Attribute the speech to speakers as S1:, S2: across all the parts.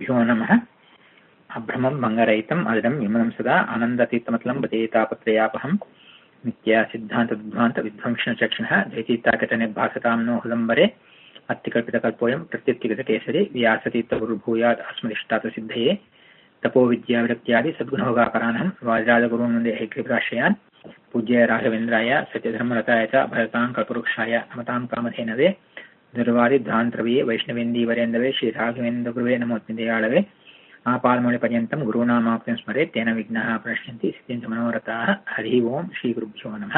S1: श्रीगुरुभ्यो नमः अभ्रमं भङ्गरहितम् अजडं विमलं सदा आनन्दातीतमतलं भजेतापत्रयापहं नित्या सिद्धान्तविध्वान्तविध्वंसनचक्षणः जयतीताकटनिर्भासतां नो हृदम्बरे अत्तिकल्पितकल्पोऽयं प्रत्युत्तिगतकेसरी व्यासतीर्थगुरुभूयात् अस्मदिष्टातसिद्धये तपोविद्याविरक्त्यादि सद्गुणभोगापरानहं वाजराजगुरून् वन्दे हैग्रीवराश्रयान् पूज्य राघवेन्द्राय सत्यधर्मरताय च भरतां कल्पवृक्षाय नमतां कामधेनवे ದುರ್ವಾದಿಧ್ವಾಂತರವಿಯೇ ವೈಷ್ಣವೇಂದೀವರೇಂದವೇ ಶ್ರೀ ರಾಘವೇಂದ್ರ ನಮೋತ್ಮಿದಯಾಳವೇ ಆಪಾದಮೌಳಿಪರ್ಯಂతం ಗುರುನಾಮಾಪ್ತಿಂ ಸ್ಮರೆ ತೇನ ವಿಘ್ನಃ ಪ್ರಣಶ್ಯಂತಿ ಸಿದ್ಧಿಂತ ಮನೋರಥಾಃ ಹರಿ ಓಂ ಶ್ರೀ ಗುರುಭ್ಯೋ ನಮಃ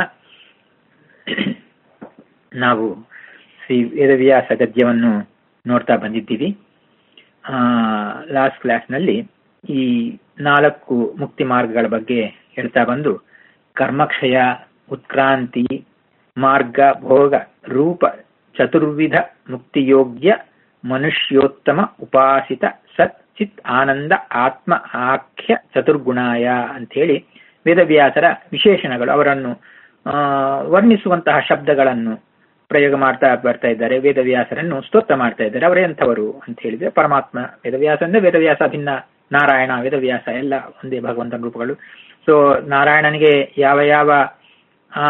S1: ನಾವು ಶ್ರೀ ವೇದವ್ಯಾಸ ಗದ್ಯವನ್ನು ನೋಡ್ತಾ ಬಂದಿದ್ದೀವಿ ಲಾಸ್ಟ್ ಕ್ಲಾಸ್ನಲ್ಲಿ ಈ ನಾಲ್ಕು ಮುಕ್ತಿ ಮಾರ್ಗಗಳ ಬಗ್ಗೆ ಹೇಳ್ತಾ ಬಂದು ಕರ್ಮಕ್ಷಯ ಉತ್ಕ್ರಾಂತಿ ಮಾರ್ಗ ಭೋಗ ರೂಪ ಚತುರ್ವಿಧ ಮುಕ್ತಿಯೋಗ್ಯ ಮನುಷ್ಯೋತ್ತಮ ಉಪಾಸಿತ ಸತ್ ಚಿತ್ ಆನಂದ ಆತ್ಮ ಆಖ್ಯ ಚತುರ್ಗುಣಾಯ ಅಂಥೇಳಿ ವೇದವ್ಯಾಸರ ವಿಶೇಷಣಗಳು ಅವರನ್ನು ವರ್ಣಿಸುವಂತಹ ಶಬ್ದಗಳನ್ನು ಪ್ರಯೋಗ ಮಾಡ್ತಾ ಬರ್ತಾ ಇದ್ದಾರೆ ವೇದವ್ಯಾಸರನ್ನು ಸ್ತೋತ್ರ ಮಾಡ್ತಾ ಇದ್ದಾರೆ ಅವರೇ ಅಂಥವರು ಅಂತ ಹೇಳಿದ್ರೆ ಪರಮಾತ್ಮ ವೇದವ್ಯಾಸ ಅಂದ್ರೆ ವೇದವ್ಯಾಸ ಭಿನ್ನ ನಾರಾಯಣ ವೇದವ್ಯಾಸ ಎಲ್ಲ ಒಂದೇ ಭಗವಂತನ ರೂಪಗಳು ಸೊ ನಾರಾಯಣನಿಗೆ ಯಾವ ಯಾವ ಆ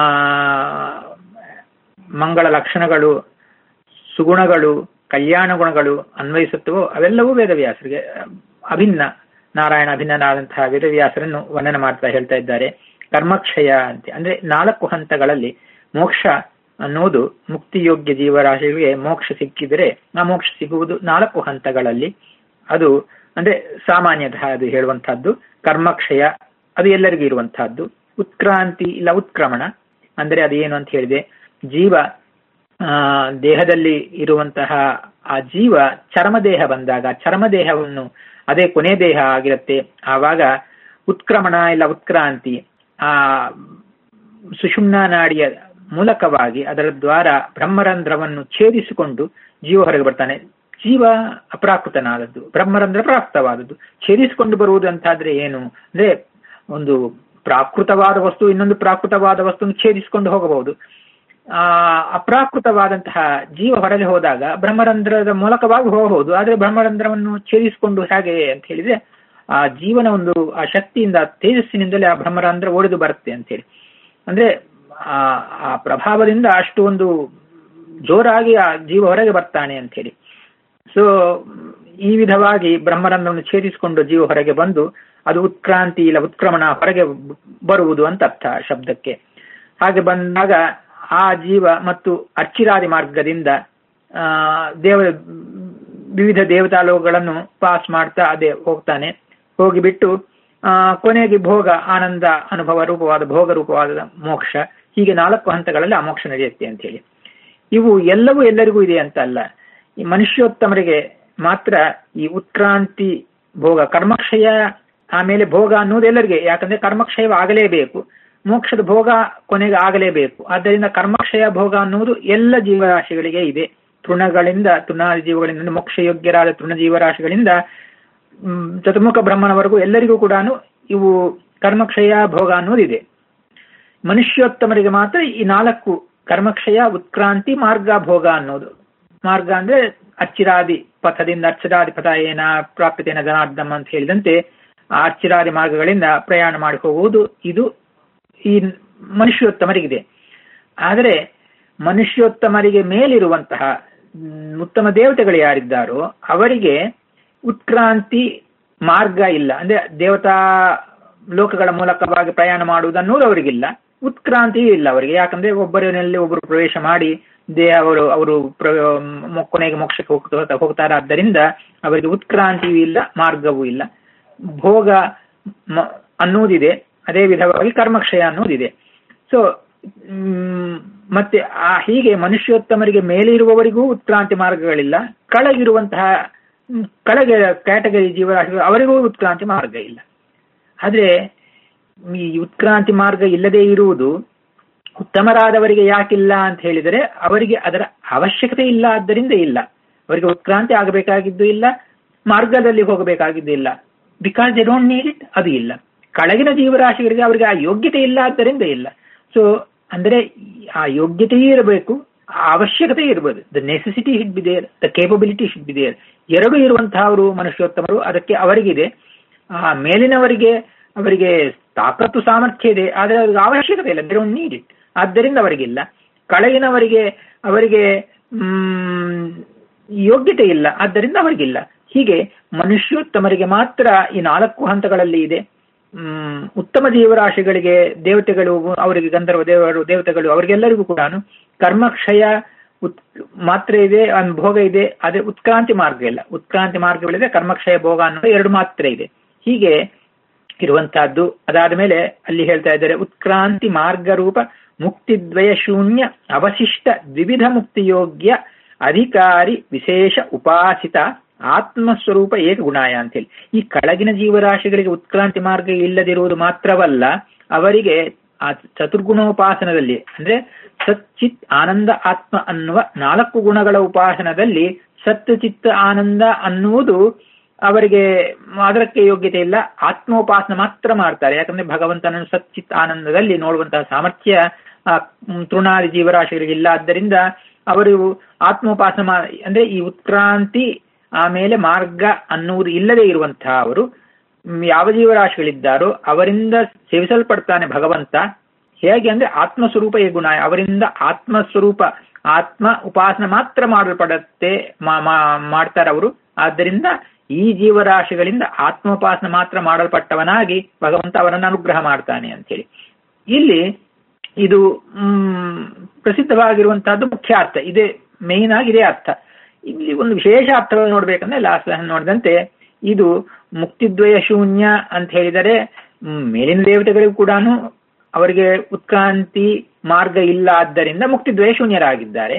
S1: ಮಂಗಳ ಲಕ್ಷಣಗಳು ಸುಗುಣಗಳು ಕಲ್ಯಾಣ ಗುಣಗಳು ಅನ್ವಯಿಸುತ್ತವೋ ಅವೆಲ್ಲವೂ ವೇದವ್ಯಾಸರಿಗೆ ಅಭಿನ್ನ ನಾರಾಯಣ ಅಭಿನ್ನನಾದಂತಹ ವೇದವ್ಯಾಸರನ್ನು ವರ್ಣನೆ ಮಾಡ್ತಾ ಹೇಳ್ತಾ ಇದ್ದಾರೆ ಕರ್ಮಕ್ಷಯ ಅಂತ ಅಂದ್ರೆ ನಾಲ್ಕು ಹಂತಗಳಲ್ಲಿ ಮೋಕ್ಷ ಅನ್ನೋದು ಮುಕ್ತಿಯೋಗ್ಯ ಜೀವರಾಶಿಗಳಿಗೆ ಮೋಕ್ಷ ಸಿಕ್ಕಿದರೆ ಆ ಮೋಕ್ಷ ಸಿಗುವುದು ನಾಲ್ಕು ಹಂತಗಳಲ್ಲಿ ಅದು ಅಂದ್ರೆ ಸಾಮಾನ್ಯತಃ ಅದು ಹೇಳುವಂತಹದ್ದು ಕರ್ಮಕ್ಷಯ ಅದು ಎಲ್ಲರಿಗೂ ಇರುವಂತಹದ್ದು ಉತ್ಕ್ರಾಂತಿ ಇಲ್ಲ ಉತ್ಕ್ರಮಣ ಅಂದ್ರೆ ಅದೇನು ಅಂತ ಹೇಳಿದೆ ಜೀವ ಆ ದೇಹದಲ್ಲಿ ಇರುವಂತಹ ಆ ಜೀವ ಚರ್ಮದೇಹ ಬಂದಾಗ ಚರ್ಮದೇಹವನ್ನು ಅದೇ ಕೊನೆ ದೇಹ ಆಗಿರುತ್ತೆ ಆವಾಗ ಉತ್ಕ್ರಮಣ ಇಲ್ಲ ಉತ್ಕ್ರಾಂತಿ ಆ ಸುಷುಮ್ನ ನಾಡಿಯ ಮೂಲಕವಾಗಿ ಅದರ ದ್ವಾರ ಬ್ರಹ್ಮರಂಧ್ರವನ್ನು ಛೇದಿಸಿಕೊಂಡು ಜೀವ ಹೊರಗೆ ಬರ್ತಾನೆ ಜೀವ ಅಪ್ರಾಕೃತನಾದದ್ದು ಬ್ರಹ್ಮರಂಧ್ರ ಪ್ರಾಕೃತವಾದದ್ದು ಛೇದಿಸಿಕೊಂಡು ಬರುವುದು ಅಂತಾದ್ರೆ ಏನು ಅಂದ್ರೆ ಒಂದು ಪ್ರಾಕೃತವಾದ ವಸ್ತು ಇನ್ನೊಂದು ಪ್ರಾಕೃತವಾದ ವಸ್ತುವನ್ನು ಛೇದಿಸಿಕೊಂಡು ಹೋಗಬಹುದು ಆ ಅಪ್ರಾಕೃತವಾದಂತಹ ಜೀವ ಹೊರಗೆ ಹೋದಾಗ ಬ್ರಹ್ಮರಂಧ್ರದ ಮೂಲಕವಾಗಿ ಹೋಗಬಹುದು ಆದ್ರೆ ಬ್ರಹ್ಮರಂಧ್ರವನ್ನು ಛೇದಿಸಿಕೊಂಡು ಹೇಗೆ ಅಂತ ಹೇಳಿದ್ರೆ ಆ ಜೀವನ ಒಂದು ಆ ಶಕ್ತಿಯಿಂದ ತೇಜಸ್ಸಿನಿಂದಲೇ ಆ ಬ್ರಹ್ಮರಂಧ್ರ ಒಡೆದು ಬರುತ್ತೆ ಅಂತ ಹೇಳಿ ಅಂದ್ರೆ ಆ ಆ ಪ್ರಭಾವದಿಂದ ಅಷ್ಟು ಒಂದು ಜೋರಾಗಿ ಆ ಜೀವ ಹೊರಗೆ ಬರ್ತಾನೆ ಅಂತ ಹೇಳಿ ಸೊ ಈ ವಿಧವಾಗಿ ಬ್ರಹ್ಮರಂಧ್ರವನ್ನು ಛೇದಿಸಿಕೊಂಡು ಜೀವ ಹೊರಗೆ ಬಂದು ಅದು ಉತ್ಕ್ರಾಂತಿ ಇಲ್ಲ ಉತ್ಕ್ರಮಣ ಹೊರಗೆ ಬರುವುದು ಅಂತ ಅರ್ಥ ಶಬ್ದಕ್ಕೆ ಹಾಗೆ ಬಂದಾಗ ಆ ಜೀವ ಮತ್ತು ಅರ್ಚಿರಾದಿ ಮಾರ್ಗದಿಂದ ಆ ದೇವ ವಿವಿಧ ದೇವತಾಲೋಕಗಳನ್ನು ಪಾಸ್ ಮಾಡ್ತಾ ಅದೇ ಹೋಗ್ತಾನೆ ಹೋಗಿಬಿಟ್ಟು ಆ ಕೊನೆಗೆ ಭೋಗ ಆನಂದ ಅನುಭವ ರೂಪವಾದ ಭೋಗ ರೂಪವಾದ ಮೋಕ್ಷ ಹೀಗೆ ನಾಲ್ಕು ಹಂತಗಳಲ್ಲಿ ಆ ಮೋಕ್ಷ ನಡೆಯುತ್ತೆ ಅಂತ ಹೇಳಿ ಇವು ಎಲ್ಲವೂ ಎಲ್ಲರಿಗೂ ಇದೆ ಅಂತ ಅಲ್ಲ ಈ ಮನುಷ್ಯೋತ್ತಮರಿಗೆ ಮಾತ್ರ ಈ ಉತ್ಕ್ರಾಂತಿ ಭೋಗ ಕರ್ಮಕ್ಷಯ ಆಮೇಲೆ ಭೋಗ ಅನ್ನೋದು ಎಲ್ಲರಿಗೆ ಯಾಕಂದ್ರೆ ಕರ್ಮಕ್ಷಯವಾಗಲೇಬೇಕು ಮೋಕ್ಷದ ಭೋಗ ಕೊನೆಗೆ ಆಗಲೇಬೇಕು ಆದ್ದರಿಂದ ಕರ್ಮಕ್ಷಯ ಭೋಗ ಅನ್ನುವುದು ಎಲ್ಲ ಜೀವರಾಶಿಗಳಿಗೆ ಇದೆ ತೃಣಗಳಿಂದ ತೃಣಾದಿ ಜೀವಗಳಿಂದ ಮೋಕ್ಷಯೋಗ್ಯರಾದ ತೃಣ ಜೀವರಾಶಿಗಳಿಂದ ಚತುರ್ಮುಖ ಬ್ರಹ್ಮನವರೆಗೂ ಎಲ್ಲರಿಗೂ ಕೂಡ ಇವು ಕರ್ಮಕ್ಷಯ ಭೋಗ ಅನ್ನೋದಿದೆ ಮನುಷ್ಯೋತ್ತಮರಿಗೆ ಮಾತ್ರ ಈ ನಾಲ್ಕು ಕರ್ಮಕ್ಷಯ ಉತ್ಕ್ರಾಂತಿ ಮಾರ್ಗ ಭೋಗ ಅನ್ನೋದು ಮಾರ್ಗ ಅಂದ್ರೆ ಅಚ್ಚಿರಾದಿ ಪಥದಿಂದ ಅರ್ಚರಾದಿ ಪಥ ಏನ ಪ್ರಾಪ್ಯತೇನ ಜನಾರ್ದಮ್ ಅಂತ ಹೇಳಿದಂತೆ ಆ ಅರ್ಚಿರಾದಿ ಮಾರ್ಗಗಳಿಂದ ಪ್ರಯಾಣ ಮಾಡಿ ಹೋಗುವುದು ಇದು ಈ ಮನುಷ್ಯೋತ್ತಮರಿಗಿದೆ ಆದರೆ ಮನುಷ್ಯೋತ್ತಮರಿಗೆ ಮೇಲಿರುವಂತಹ ಉತ್ತಮ ದೇವತೆಗಳು ಯಾರಿದ್ದಾರೋ ಅವರಿಗೆ ಉತ್ಕ್ರಾಂತಿ ಮಾರ್ಗ ಇಲ್ಲ ಅಂದ್ರೆ ದೇವತಾ ಲೋಕಗಳ ಮೂಲಕವಾಗಿ ಪ್ರಯಾಣ ಮಾಡುವುದನ್ನೋದು ಅವರಿಗಿಲ್ಲ ಉತ್ಕ್ರಾಂತಿ ಇಲ್ಲ ಅವರಿಗೆ ಯಾಕಂದ್ರೆ ಒಬ್ಬರಿನಲ್ಲಿ ಒಬ್ಬರು ಪ್ರವೇಶ ಮಾಡಿ ದೇಹ ಅವರು ಅವರು ಕೊನೆಗೆ ಮೋಕ್ಷಕ್ಕೆ ಹೋಗ್ತಾ ಹೋಗ್ತಾರೆ ಆದ್ದರಿಂದ ಅವರಿಗೆ ಉತ್ಕ್ರಾಂತಿಯೂ ಇಲ್ಲ ಮಾರ್ಗವೂ ಇಲ್ಲ ಭೋಗ ಅನ್ನುವುದಿದೆ ಅದೇ ವಿಧವಾಗಿ ಕರ್ಮಕ್ಷಯ ಅನ್ನೋದಿದೆ ಸೊ ಮತ್ತೆ ಆ ಹೀಗೆ ಮನುಷ್ಯೋತ್ತಮರಿಗೆ ಮೇಲೆ ಇರುವವರಿಗೂ ಉತ್ಕ್ರಾಂತಿ ಮಾರ್ಗಗಳಿಲ್ಲ ಕೆಳಗಿರುವಂತಹ ಕೆಳಗೆ ಕ್ಯಾಟಗರಿ ಜೀವರಾಶಿಗಳು ಅವರಿಗೂ ಉತ್ಕ್ರಾಂತಿ ಮಾರ್ಗ ಇಲ್ಲ ಆದ್ರೆ ಈ ಉತ್ಕ್ರಾಂತಿ ಮಾರ್ಗ ಇಲ್ಲದೆ ಇರುವುದು ಉತ್ತಮರಾದವರಿಗೆ ಯಾಕಿಲ್ಲ ಅಂತ ಹೇಳಿದರೆ ಅವರಿಗೆ ಅದರ ಅವಶ್ಯಕತೆ ಇಲ್ಲ ಆದ್ದರಿಂದ ಇಲ್ಲ ಅವರಿಗೆ ಉತ್ಕ್ರಾಂತಿ ಆಗಬೇಕಾಗಿದ್ದು ಇಲ್ಲ ಮಾರ್ಗದಲ್ಲಿ ಹೋಗಬೇಕಾಗಿದ್ದು ಇಲ್ಲ because they don't need it ಅದು ಇಲ್ಲ ಕೆಳಗಿನ ಜೀವರಾಶಿಗಳಿಗೆ ಅವರಿಗೆ ಆ ಯೋಗ್ಯತೆ ಇಲ್ಲ ಆದ್ದರಿಂದ ಇಲ್ಲ ಸೊ ಅಂದ್ರೆ ಆ ಯೋಗ್ಯತೆಯೇ ಇರಬೇಕು ಅವಶ್ಯಕತೆ ಇರ್ಬೋದು the necessity should be there the capability should be there ಎರಡು ಇರುವಂತಹವರು ಮನುಷ್ಯೋತ್ತಮರು ಅದಕ್ಕೆ ಅವರಿಗಿದೆ ಆ ಮೇಲಿನವರಿಗೆ ಅವರಿಗೆ ತಾಕತ್ತು ಸಾಮರ್ಥ್ಯ ಇದೆ ಆದರೆ ಅವ್ರಿಗೆ ಅವಶ್ಯಕತೆ ಇಲ್ಲ ದೇರ್ ನೀಡ್ ಇಟ್ ಆದ್ದರಿಂದ ಅವರಿಗಿಲ್ಲ ಕೆಳಗಿನವರಿಗೆ ಅವರಿಗೆ ಹ್ಮ್ ಯೋಗ್ಯತೆ ಇಲ್ಲ ಆದ್ದರಿಂದ ಅವರಿಗಿಲ್ಲ ಹೀಗೆ ಮನುಷ್ಯೋತ್ತಮರಿಗೆ ಮಾತ್ರ ಈ ನಾಲ್ಕು ಹಂತಗಳಲ್ಲಿ ಇದೆ ಹ್ಮ್ ಉತ್ತಮ ಜೀವರಾಶಿಗಳಿಗೆ ದೇವತೆಗಳು ಅವರಿಗೆ ಗಂಧರ್ವ ದೇವರು ದೇವತೆಗಳು ಅವರಿಗೆಲ್ಲರಿಗೂ ಕೂಡ ಕರ್ಮಕ್ಷಯ ಉತ್ ಮಾತ್ರ ಇದೆ ಭೋಗ ಇದೆ ಅದೇ ಉತ್ಕ್ರಾಂತಿ ಮಾರ್ಗ ಇಲ್ಲ ಉತ್ಕ್ರಾಂತಿ ಮಾರ್ಗಗಳಿದೆ ಕರ್ಮಕ್ಷಯ ಭೋಗ ಅನ್ನೋದು ಎರಡು ಮಾತ್ರ ಇದೆ ಹೀಗೆ ಇರುವಂತಹದ್ದು ಅದಾದ ಮೇಲೆ ಅಲ್ಲಿ ಹೇಳ್ತಾ ಇದ್ದಾರೆ ಉತ್ಕ್ರಾಂತಿ ಮಾರ್ಗ ರೂಪ ಮುಕ್ತಿದ್ವಯ ಶೂನ್ಯ ಅವಶಿಷ್ಟ ದ್ವಿವಿಧ ಮುಕ್ತಿಯೋಗ್ಯ ಅಧಿಕಾರಿ ವಿಶೇಷ ಉಪಾಸಿತ ಆತ್ಮಸ್ವರೂಪ ಏಕ ಗುಣಾಯ ಅಂತೇಳಿ ಈ ಕೆಳಗಿನ ಜೀವರಾಶಿಗಳಿಗೆ ಉತ್ಕ್ರಾಂತಿ ಮಾರ್ಗ ಇಲ್ಲದಿರುವುದು ಮಾತ್ರವಲ್ಲ ಅವರಿಗೆ ಆ ಚತುರ್ಗುಣೋಪಾಸನದಲ್ಲಿ ಅಂದ್ರೆ ಸಚ್ಚಿತ್ ಆನಂದ ಆತ್ಮ ಅನ್ನುವ ನಾಲ್ಕು ಗುಣಗಳ ಉಪಾಸನದಲ್ಲಿ ಸತ್ ಚಿತ್ತ ಆನಂದ ಅನ್ನುವುದು ಅವರಿಗೆ ಅದಕ್ಕೆ ಯೋಗ್ಯತೆ ಇಲ್ಲ ಆತ್ಮೋಪಾಸನ ಮಾತ್ರ ಮಾಡ್ತಾರೆ ಯಾಕಂದ್ರೆ ಭಗವಂತನ ಸಚ್ಚಿತ್ ಆನಂದದಲ್ಲಿ ನೋಡುವಂತಹ ಸಾಮರ್ಥ್ಯ ತೃಣಾದಿ ಜೀವರಾಶಿಗಳಿಗೆ ಇಲ್ಲ ಆದ್ದರಿಂದ ಅವರು ಆತ್ಮೋಪಾಸನ ಅಂದ್ರೆ ಈ ಉತ್ಕ್ರಾಂತಿ ಆಮೇಲೆ ಮಾರ್ಗ ಅನ್ನುವುದು ಇಲ್ಲದೆ ಇರುವಂತಹ ಅವರು ಯಾವ ಜೀವರಾಶಿಗಳಿದ್ದಾರೋ ಅವರಿಂದ ಸೇವಿಸಲ್ಪಡ್ತಾನೆ ಭಗವಂತ ಹೇಗೆ ಅಂದ್ರೆ ಆತ್ಮಸ್ವರೂಪ ಈ ಗುಣ ಅವರಿಂದ ಆತ್ಮಸ್ವರೂಪ ಆತ್ಮ ಉಪಾಸನ ಮಾತ್ರ ಮಾಡಲ್ಪಡತ್ತೆ ಮಾಡ್ತಾರೆ ಅವರು ಆದ್ದರಿಂದ ಈ ಜೀವರಾಶಿಗಳಿಂದ ಆತ್ಮೋಪಾಸನ ಮಾತ್ರ ಮಾಡಲ್ಪಟ್ಟವನಾಗಿ ಭಗವಂತ ಅವರನ್ನು ಅನುಗ್ರಹ ಮಾಡ್ತಾನೆ ಅಂತೇಳಿ ಇಲ್ಲಿ ಇದು ಹ್ಮ್ ಪ್ರಸಿದ್ಧವಾಗಿರುವಂತಹದ್ದು ಮುಖ್ಯ ಅರ್ಥ ಇದೇ ಮೇನ್ ಆಗಿ ಇದೇ ಅರ್ಥ ಇಲ್ಲಿ ಒಂದು ವಿಶೇಷ ಅರ್ಥವನ್ನು ನೋಡ್ಬೇಕಂದ್ರೆ ಲಾಸ್ಟ್ ನೋಡಿದಂತೆ ಇದು ಮುಕ್ತಿದ್ವಯ ಶೂನ್ಯ ಅಂತ ಹೇಳಿದರೆ ಮೇಲಿನ ದೇವತೆಗಳಿಗೂ ಕೂಡ ಅವರಿಗೆ ಉತ್ಕ್ರಾಂತಿ ಮಾರ್ಗ ಇಲ್ಲ ಆದ್ದರಿಂದ ಮುಕ್ತಿದ್ವಯ ಶೂನ್ಯರಾಗಿದ್ದಾರೆ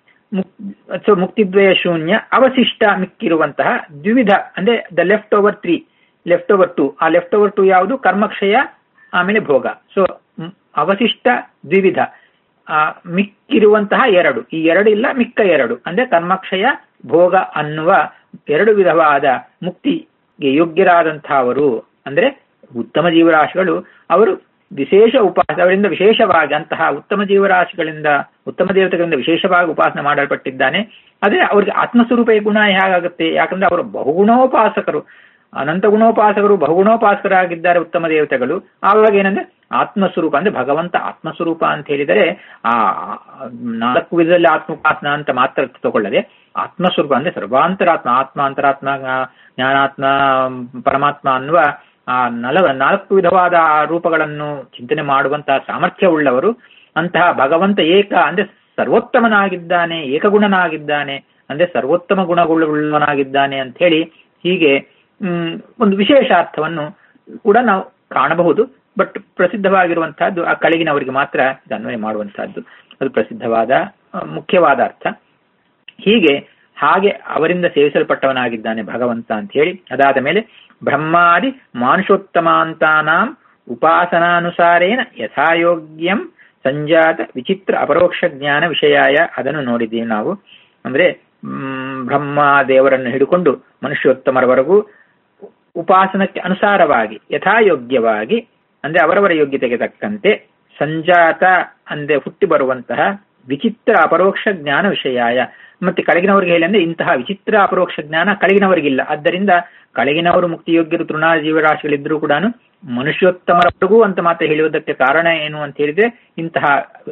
S1: ಸೊ ಮುಕ್ತಿದ್ವಯ ಶೂನ್ಯ ಅವಶಿಷ್ಟ ಮಿಕ್ಕಿರುವಂತಹ ದ್ವಿವಿಧ ಅಂದ್ರೆ the left over three left over two ಆ ಲೆಫ್ಟ್ ಓವರ್ ಟು ಯಾವುದು ಕರ್ಮಕ್ಷಯ ಆಮೇಲೆ ಭೋಗ ಸೊ ಅವಶಿಷ್ಟ ದ್ವಿವಿಧ ಆ ಮಿಕ್ಕಿರುವಂತಹ ಎರಡು ಈ ಎರಡು ಇಲ್ಲ ಮಿಕ್ಕ ಎರಡು ಅಂದ್ರೆ ಕರ್ಮಕ್ಷಯ ಭೋಗ ಅನ್ನುವ ಎರಡು ವಿಧವಾದ ಮುಕ್ತಿಗೆ ಯೋಗ್ಯರಾದಂತಹವರು ಅಂದ್ರೆ ಉತ್ತಮ ಜೀವರಾಶಿಗಳು ಅವರು ವಿಶೇಷ ಉಪಾಸ ಅವರಿಂದ ವಿಶೇಷವಾಗಿ ಅಂತಹ ಉತ್ತಮ ಜೀವರಾಶಿಗಳಿಂದ ಉತ್ತಮ ದೇವತೆಗಳಿಂದ ವಿಶೇಷವಾಗಿ ಉಪಾಸನೆ ಮಾಡಲ್ಪಟ್ಟಿದ್ದಾನೆ ಆದ್ರೆ ಅವರಿಗೆ ಆತ್ಮಸ್ವರೂಪ ಗುಣ ಹೇಗಾಗುತ್ತೆ ಯಾಕಂದ್ರೆ ಅವರು ಬಹುಗುಣೋಪಾಸಕರು ಅನಂತ ಗುಣೋಪಾಸಕರು ಬಹುಗುಣೋಪಾಸಕರಾಗಿದ್ದಾರೆ ಉತ್ತಮ ದೇವತೆಗಳು ಆವಾಗ ಏನಂದ್ರೆ ಆತ್ಮಸ್ವರೂಪ ಅಂದ್ರೆ ಭಗವಂತ ಆತ್ಮಸ್ವರೂಪ ಅಂತ ಹೇಳಿದರೆ ಆ ನಾಲ್ಕು ವಿಧದಲ್ಲಿ ಆತ್ಮೋಪಾಸನ ಅಂತ ಮಾತ್ರ ತಗೊಳ್ಳದೆ ಆತ್ಮಸ್ವರೂಪ ಅಂದ್ರೆ ಸರ್ವಾಂತರಾತ್ಮ ಆತ್ಮ ಅಂತರಾತ್ಮ ಜ್ಞಾನಾತ್ಮ ಪರಮಾತ್ಮ ಅನ್ನುವ ಆ ನಲ ನಾಲ್ಕು ವಿಧವಾದ ರೂಪಗಳನ್ನು ಚಿಂತನೆ ಮಾಡುವಂತಹ ಸಾಮರ್ಥ್ಯ ಉಳ್ಳವರು ಅಂತಹ ಭಗವಂತ ಏಕ ಅಂದ್ರೆ ಸರ್ವೋತ್ತಮನಾಗಿದ್ದಾನೆ ಏಕಗುಣನಾಗಿದ್ದಾನೆ ಅಂದ್ರೆ ಸರ್ವೋತ್ತಮ ಗುಣಗಳುಳ್ಳವನಾಗಿದ್ದಾನೆ ಅಂತ ಹೇಳಿ ಹೀಗೆ ಹ್ಮ್ ಒಂದು ವಿಶೇಷ ಅರ್ಥವನ್ನು ಕೂಡ ನಾವು ಕಾಣಬಹುದು ಬಟ್ ಪ್ರಸಿದ್ಧವಾಗಿರುವಂತಹದ್ದು ಆ ಕೆಳಗಿನವರಿಗೆ ಮಾತ್ರ ಇದು ಅನ್ವಯ ಮಾಡುವಂತಹದ್ದು ಅದು ಪ್ರಸಿದ್ಧವಾದ ಮುಖ್ಯವಾದ ಅರ್ಥ ಹೀಗೆ ಹಾಗೆ ಅವರಿಂದ ಸೇವಿಸಲ್ಪಟ್ಟವನಾಗಿದ್ದಾನೆ ಭಗವಂತ ಅಂತ ಹೇಳಿ ಅದಾದ ಮೇಲೆ ಬ್ರಹ್ಮಾದಿ ಮಾನುಷೋತ್ತಮಾಂತಾನಾಂ ಉಪಾಸನಾನುಸಾರೇನ ಯಥಾಯೋಗ್ಯಂ ಸಂಜಾತ ವಿಚಿತ್ರ ಅಪರೋಕ್ಷ ಜ್ಞಾನ ವಿಷಯಾಯ ಅದನ್ನು ನೋಡಿದ್ದೀವಿ ನಾವು ಅಂದ್ರೆ ಬ್ರಹ್ಮ ದೇವರನ್ನು ಹಿಡ್ಕೊಂಡು ಮನುಷ್ಯೋತ್ತಮರವರೆಗೂ ಉಪಾಸನಕ್ಕೆ ಅನುಸಾರವಾಗಿ ಯಥಾಯೋಗ್ಯವಾಗಿ ಅಂದ್ರೆ ಅವರವರ ಯೋಗ್ಯತೆಗೆ ತಕ್ಕಂತೆ ಸಂಜಾತ ಅಂದ್ರೆ ಹುಟ್ಟಿ ಬರುವಂತಹ ವಿಚಿತ್ರ ಅಪರೋಕ್ಷ ಜ್ಞಾನ ವಿಷಯಾಯ ಮತ್ತೆ ಕೆಳಗಿನವರಿಗೆ ಹೇಳಿ ಅಂದ್ರೆ ಇಂತಹ ವಿಚಿತ್ರ ಅಪರೋಕ್ಷ ಜ್ಞಾನ ಕೆಳಗಿನವರಿಗಿಲ್ಲ ಆದ್ದರಿಂದ ಕೆಳಗಿನವರು ಮುಕ್ತಿಯೋಗ್ಯರು ತೃಣ ಜೀವರಾಶಿಗಳಿದ್ರೂ ಕೂಡ ಮನುಷ್ಯೋತ್ತಮರವರೆಗೂ ಅಂತ ಮಾತ್ರ ಹೇಳುವುದಕ್ಕೆ ಕಾರಣ ಏನು ಅಂತ ಹೇಳಿದ್ರೆ ಇಂತಹ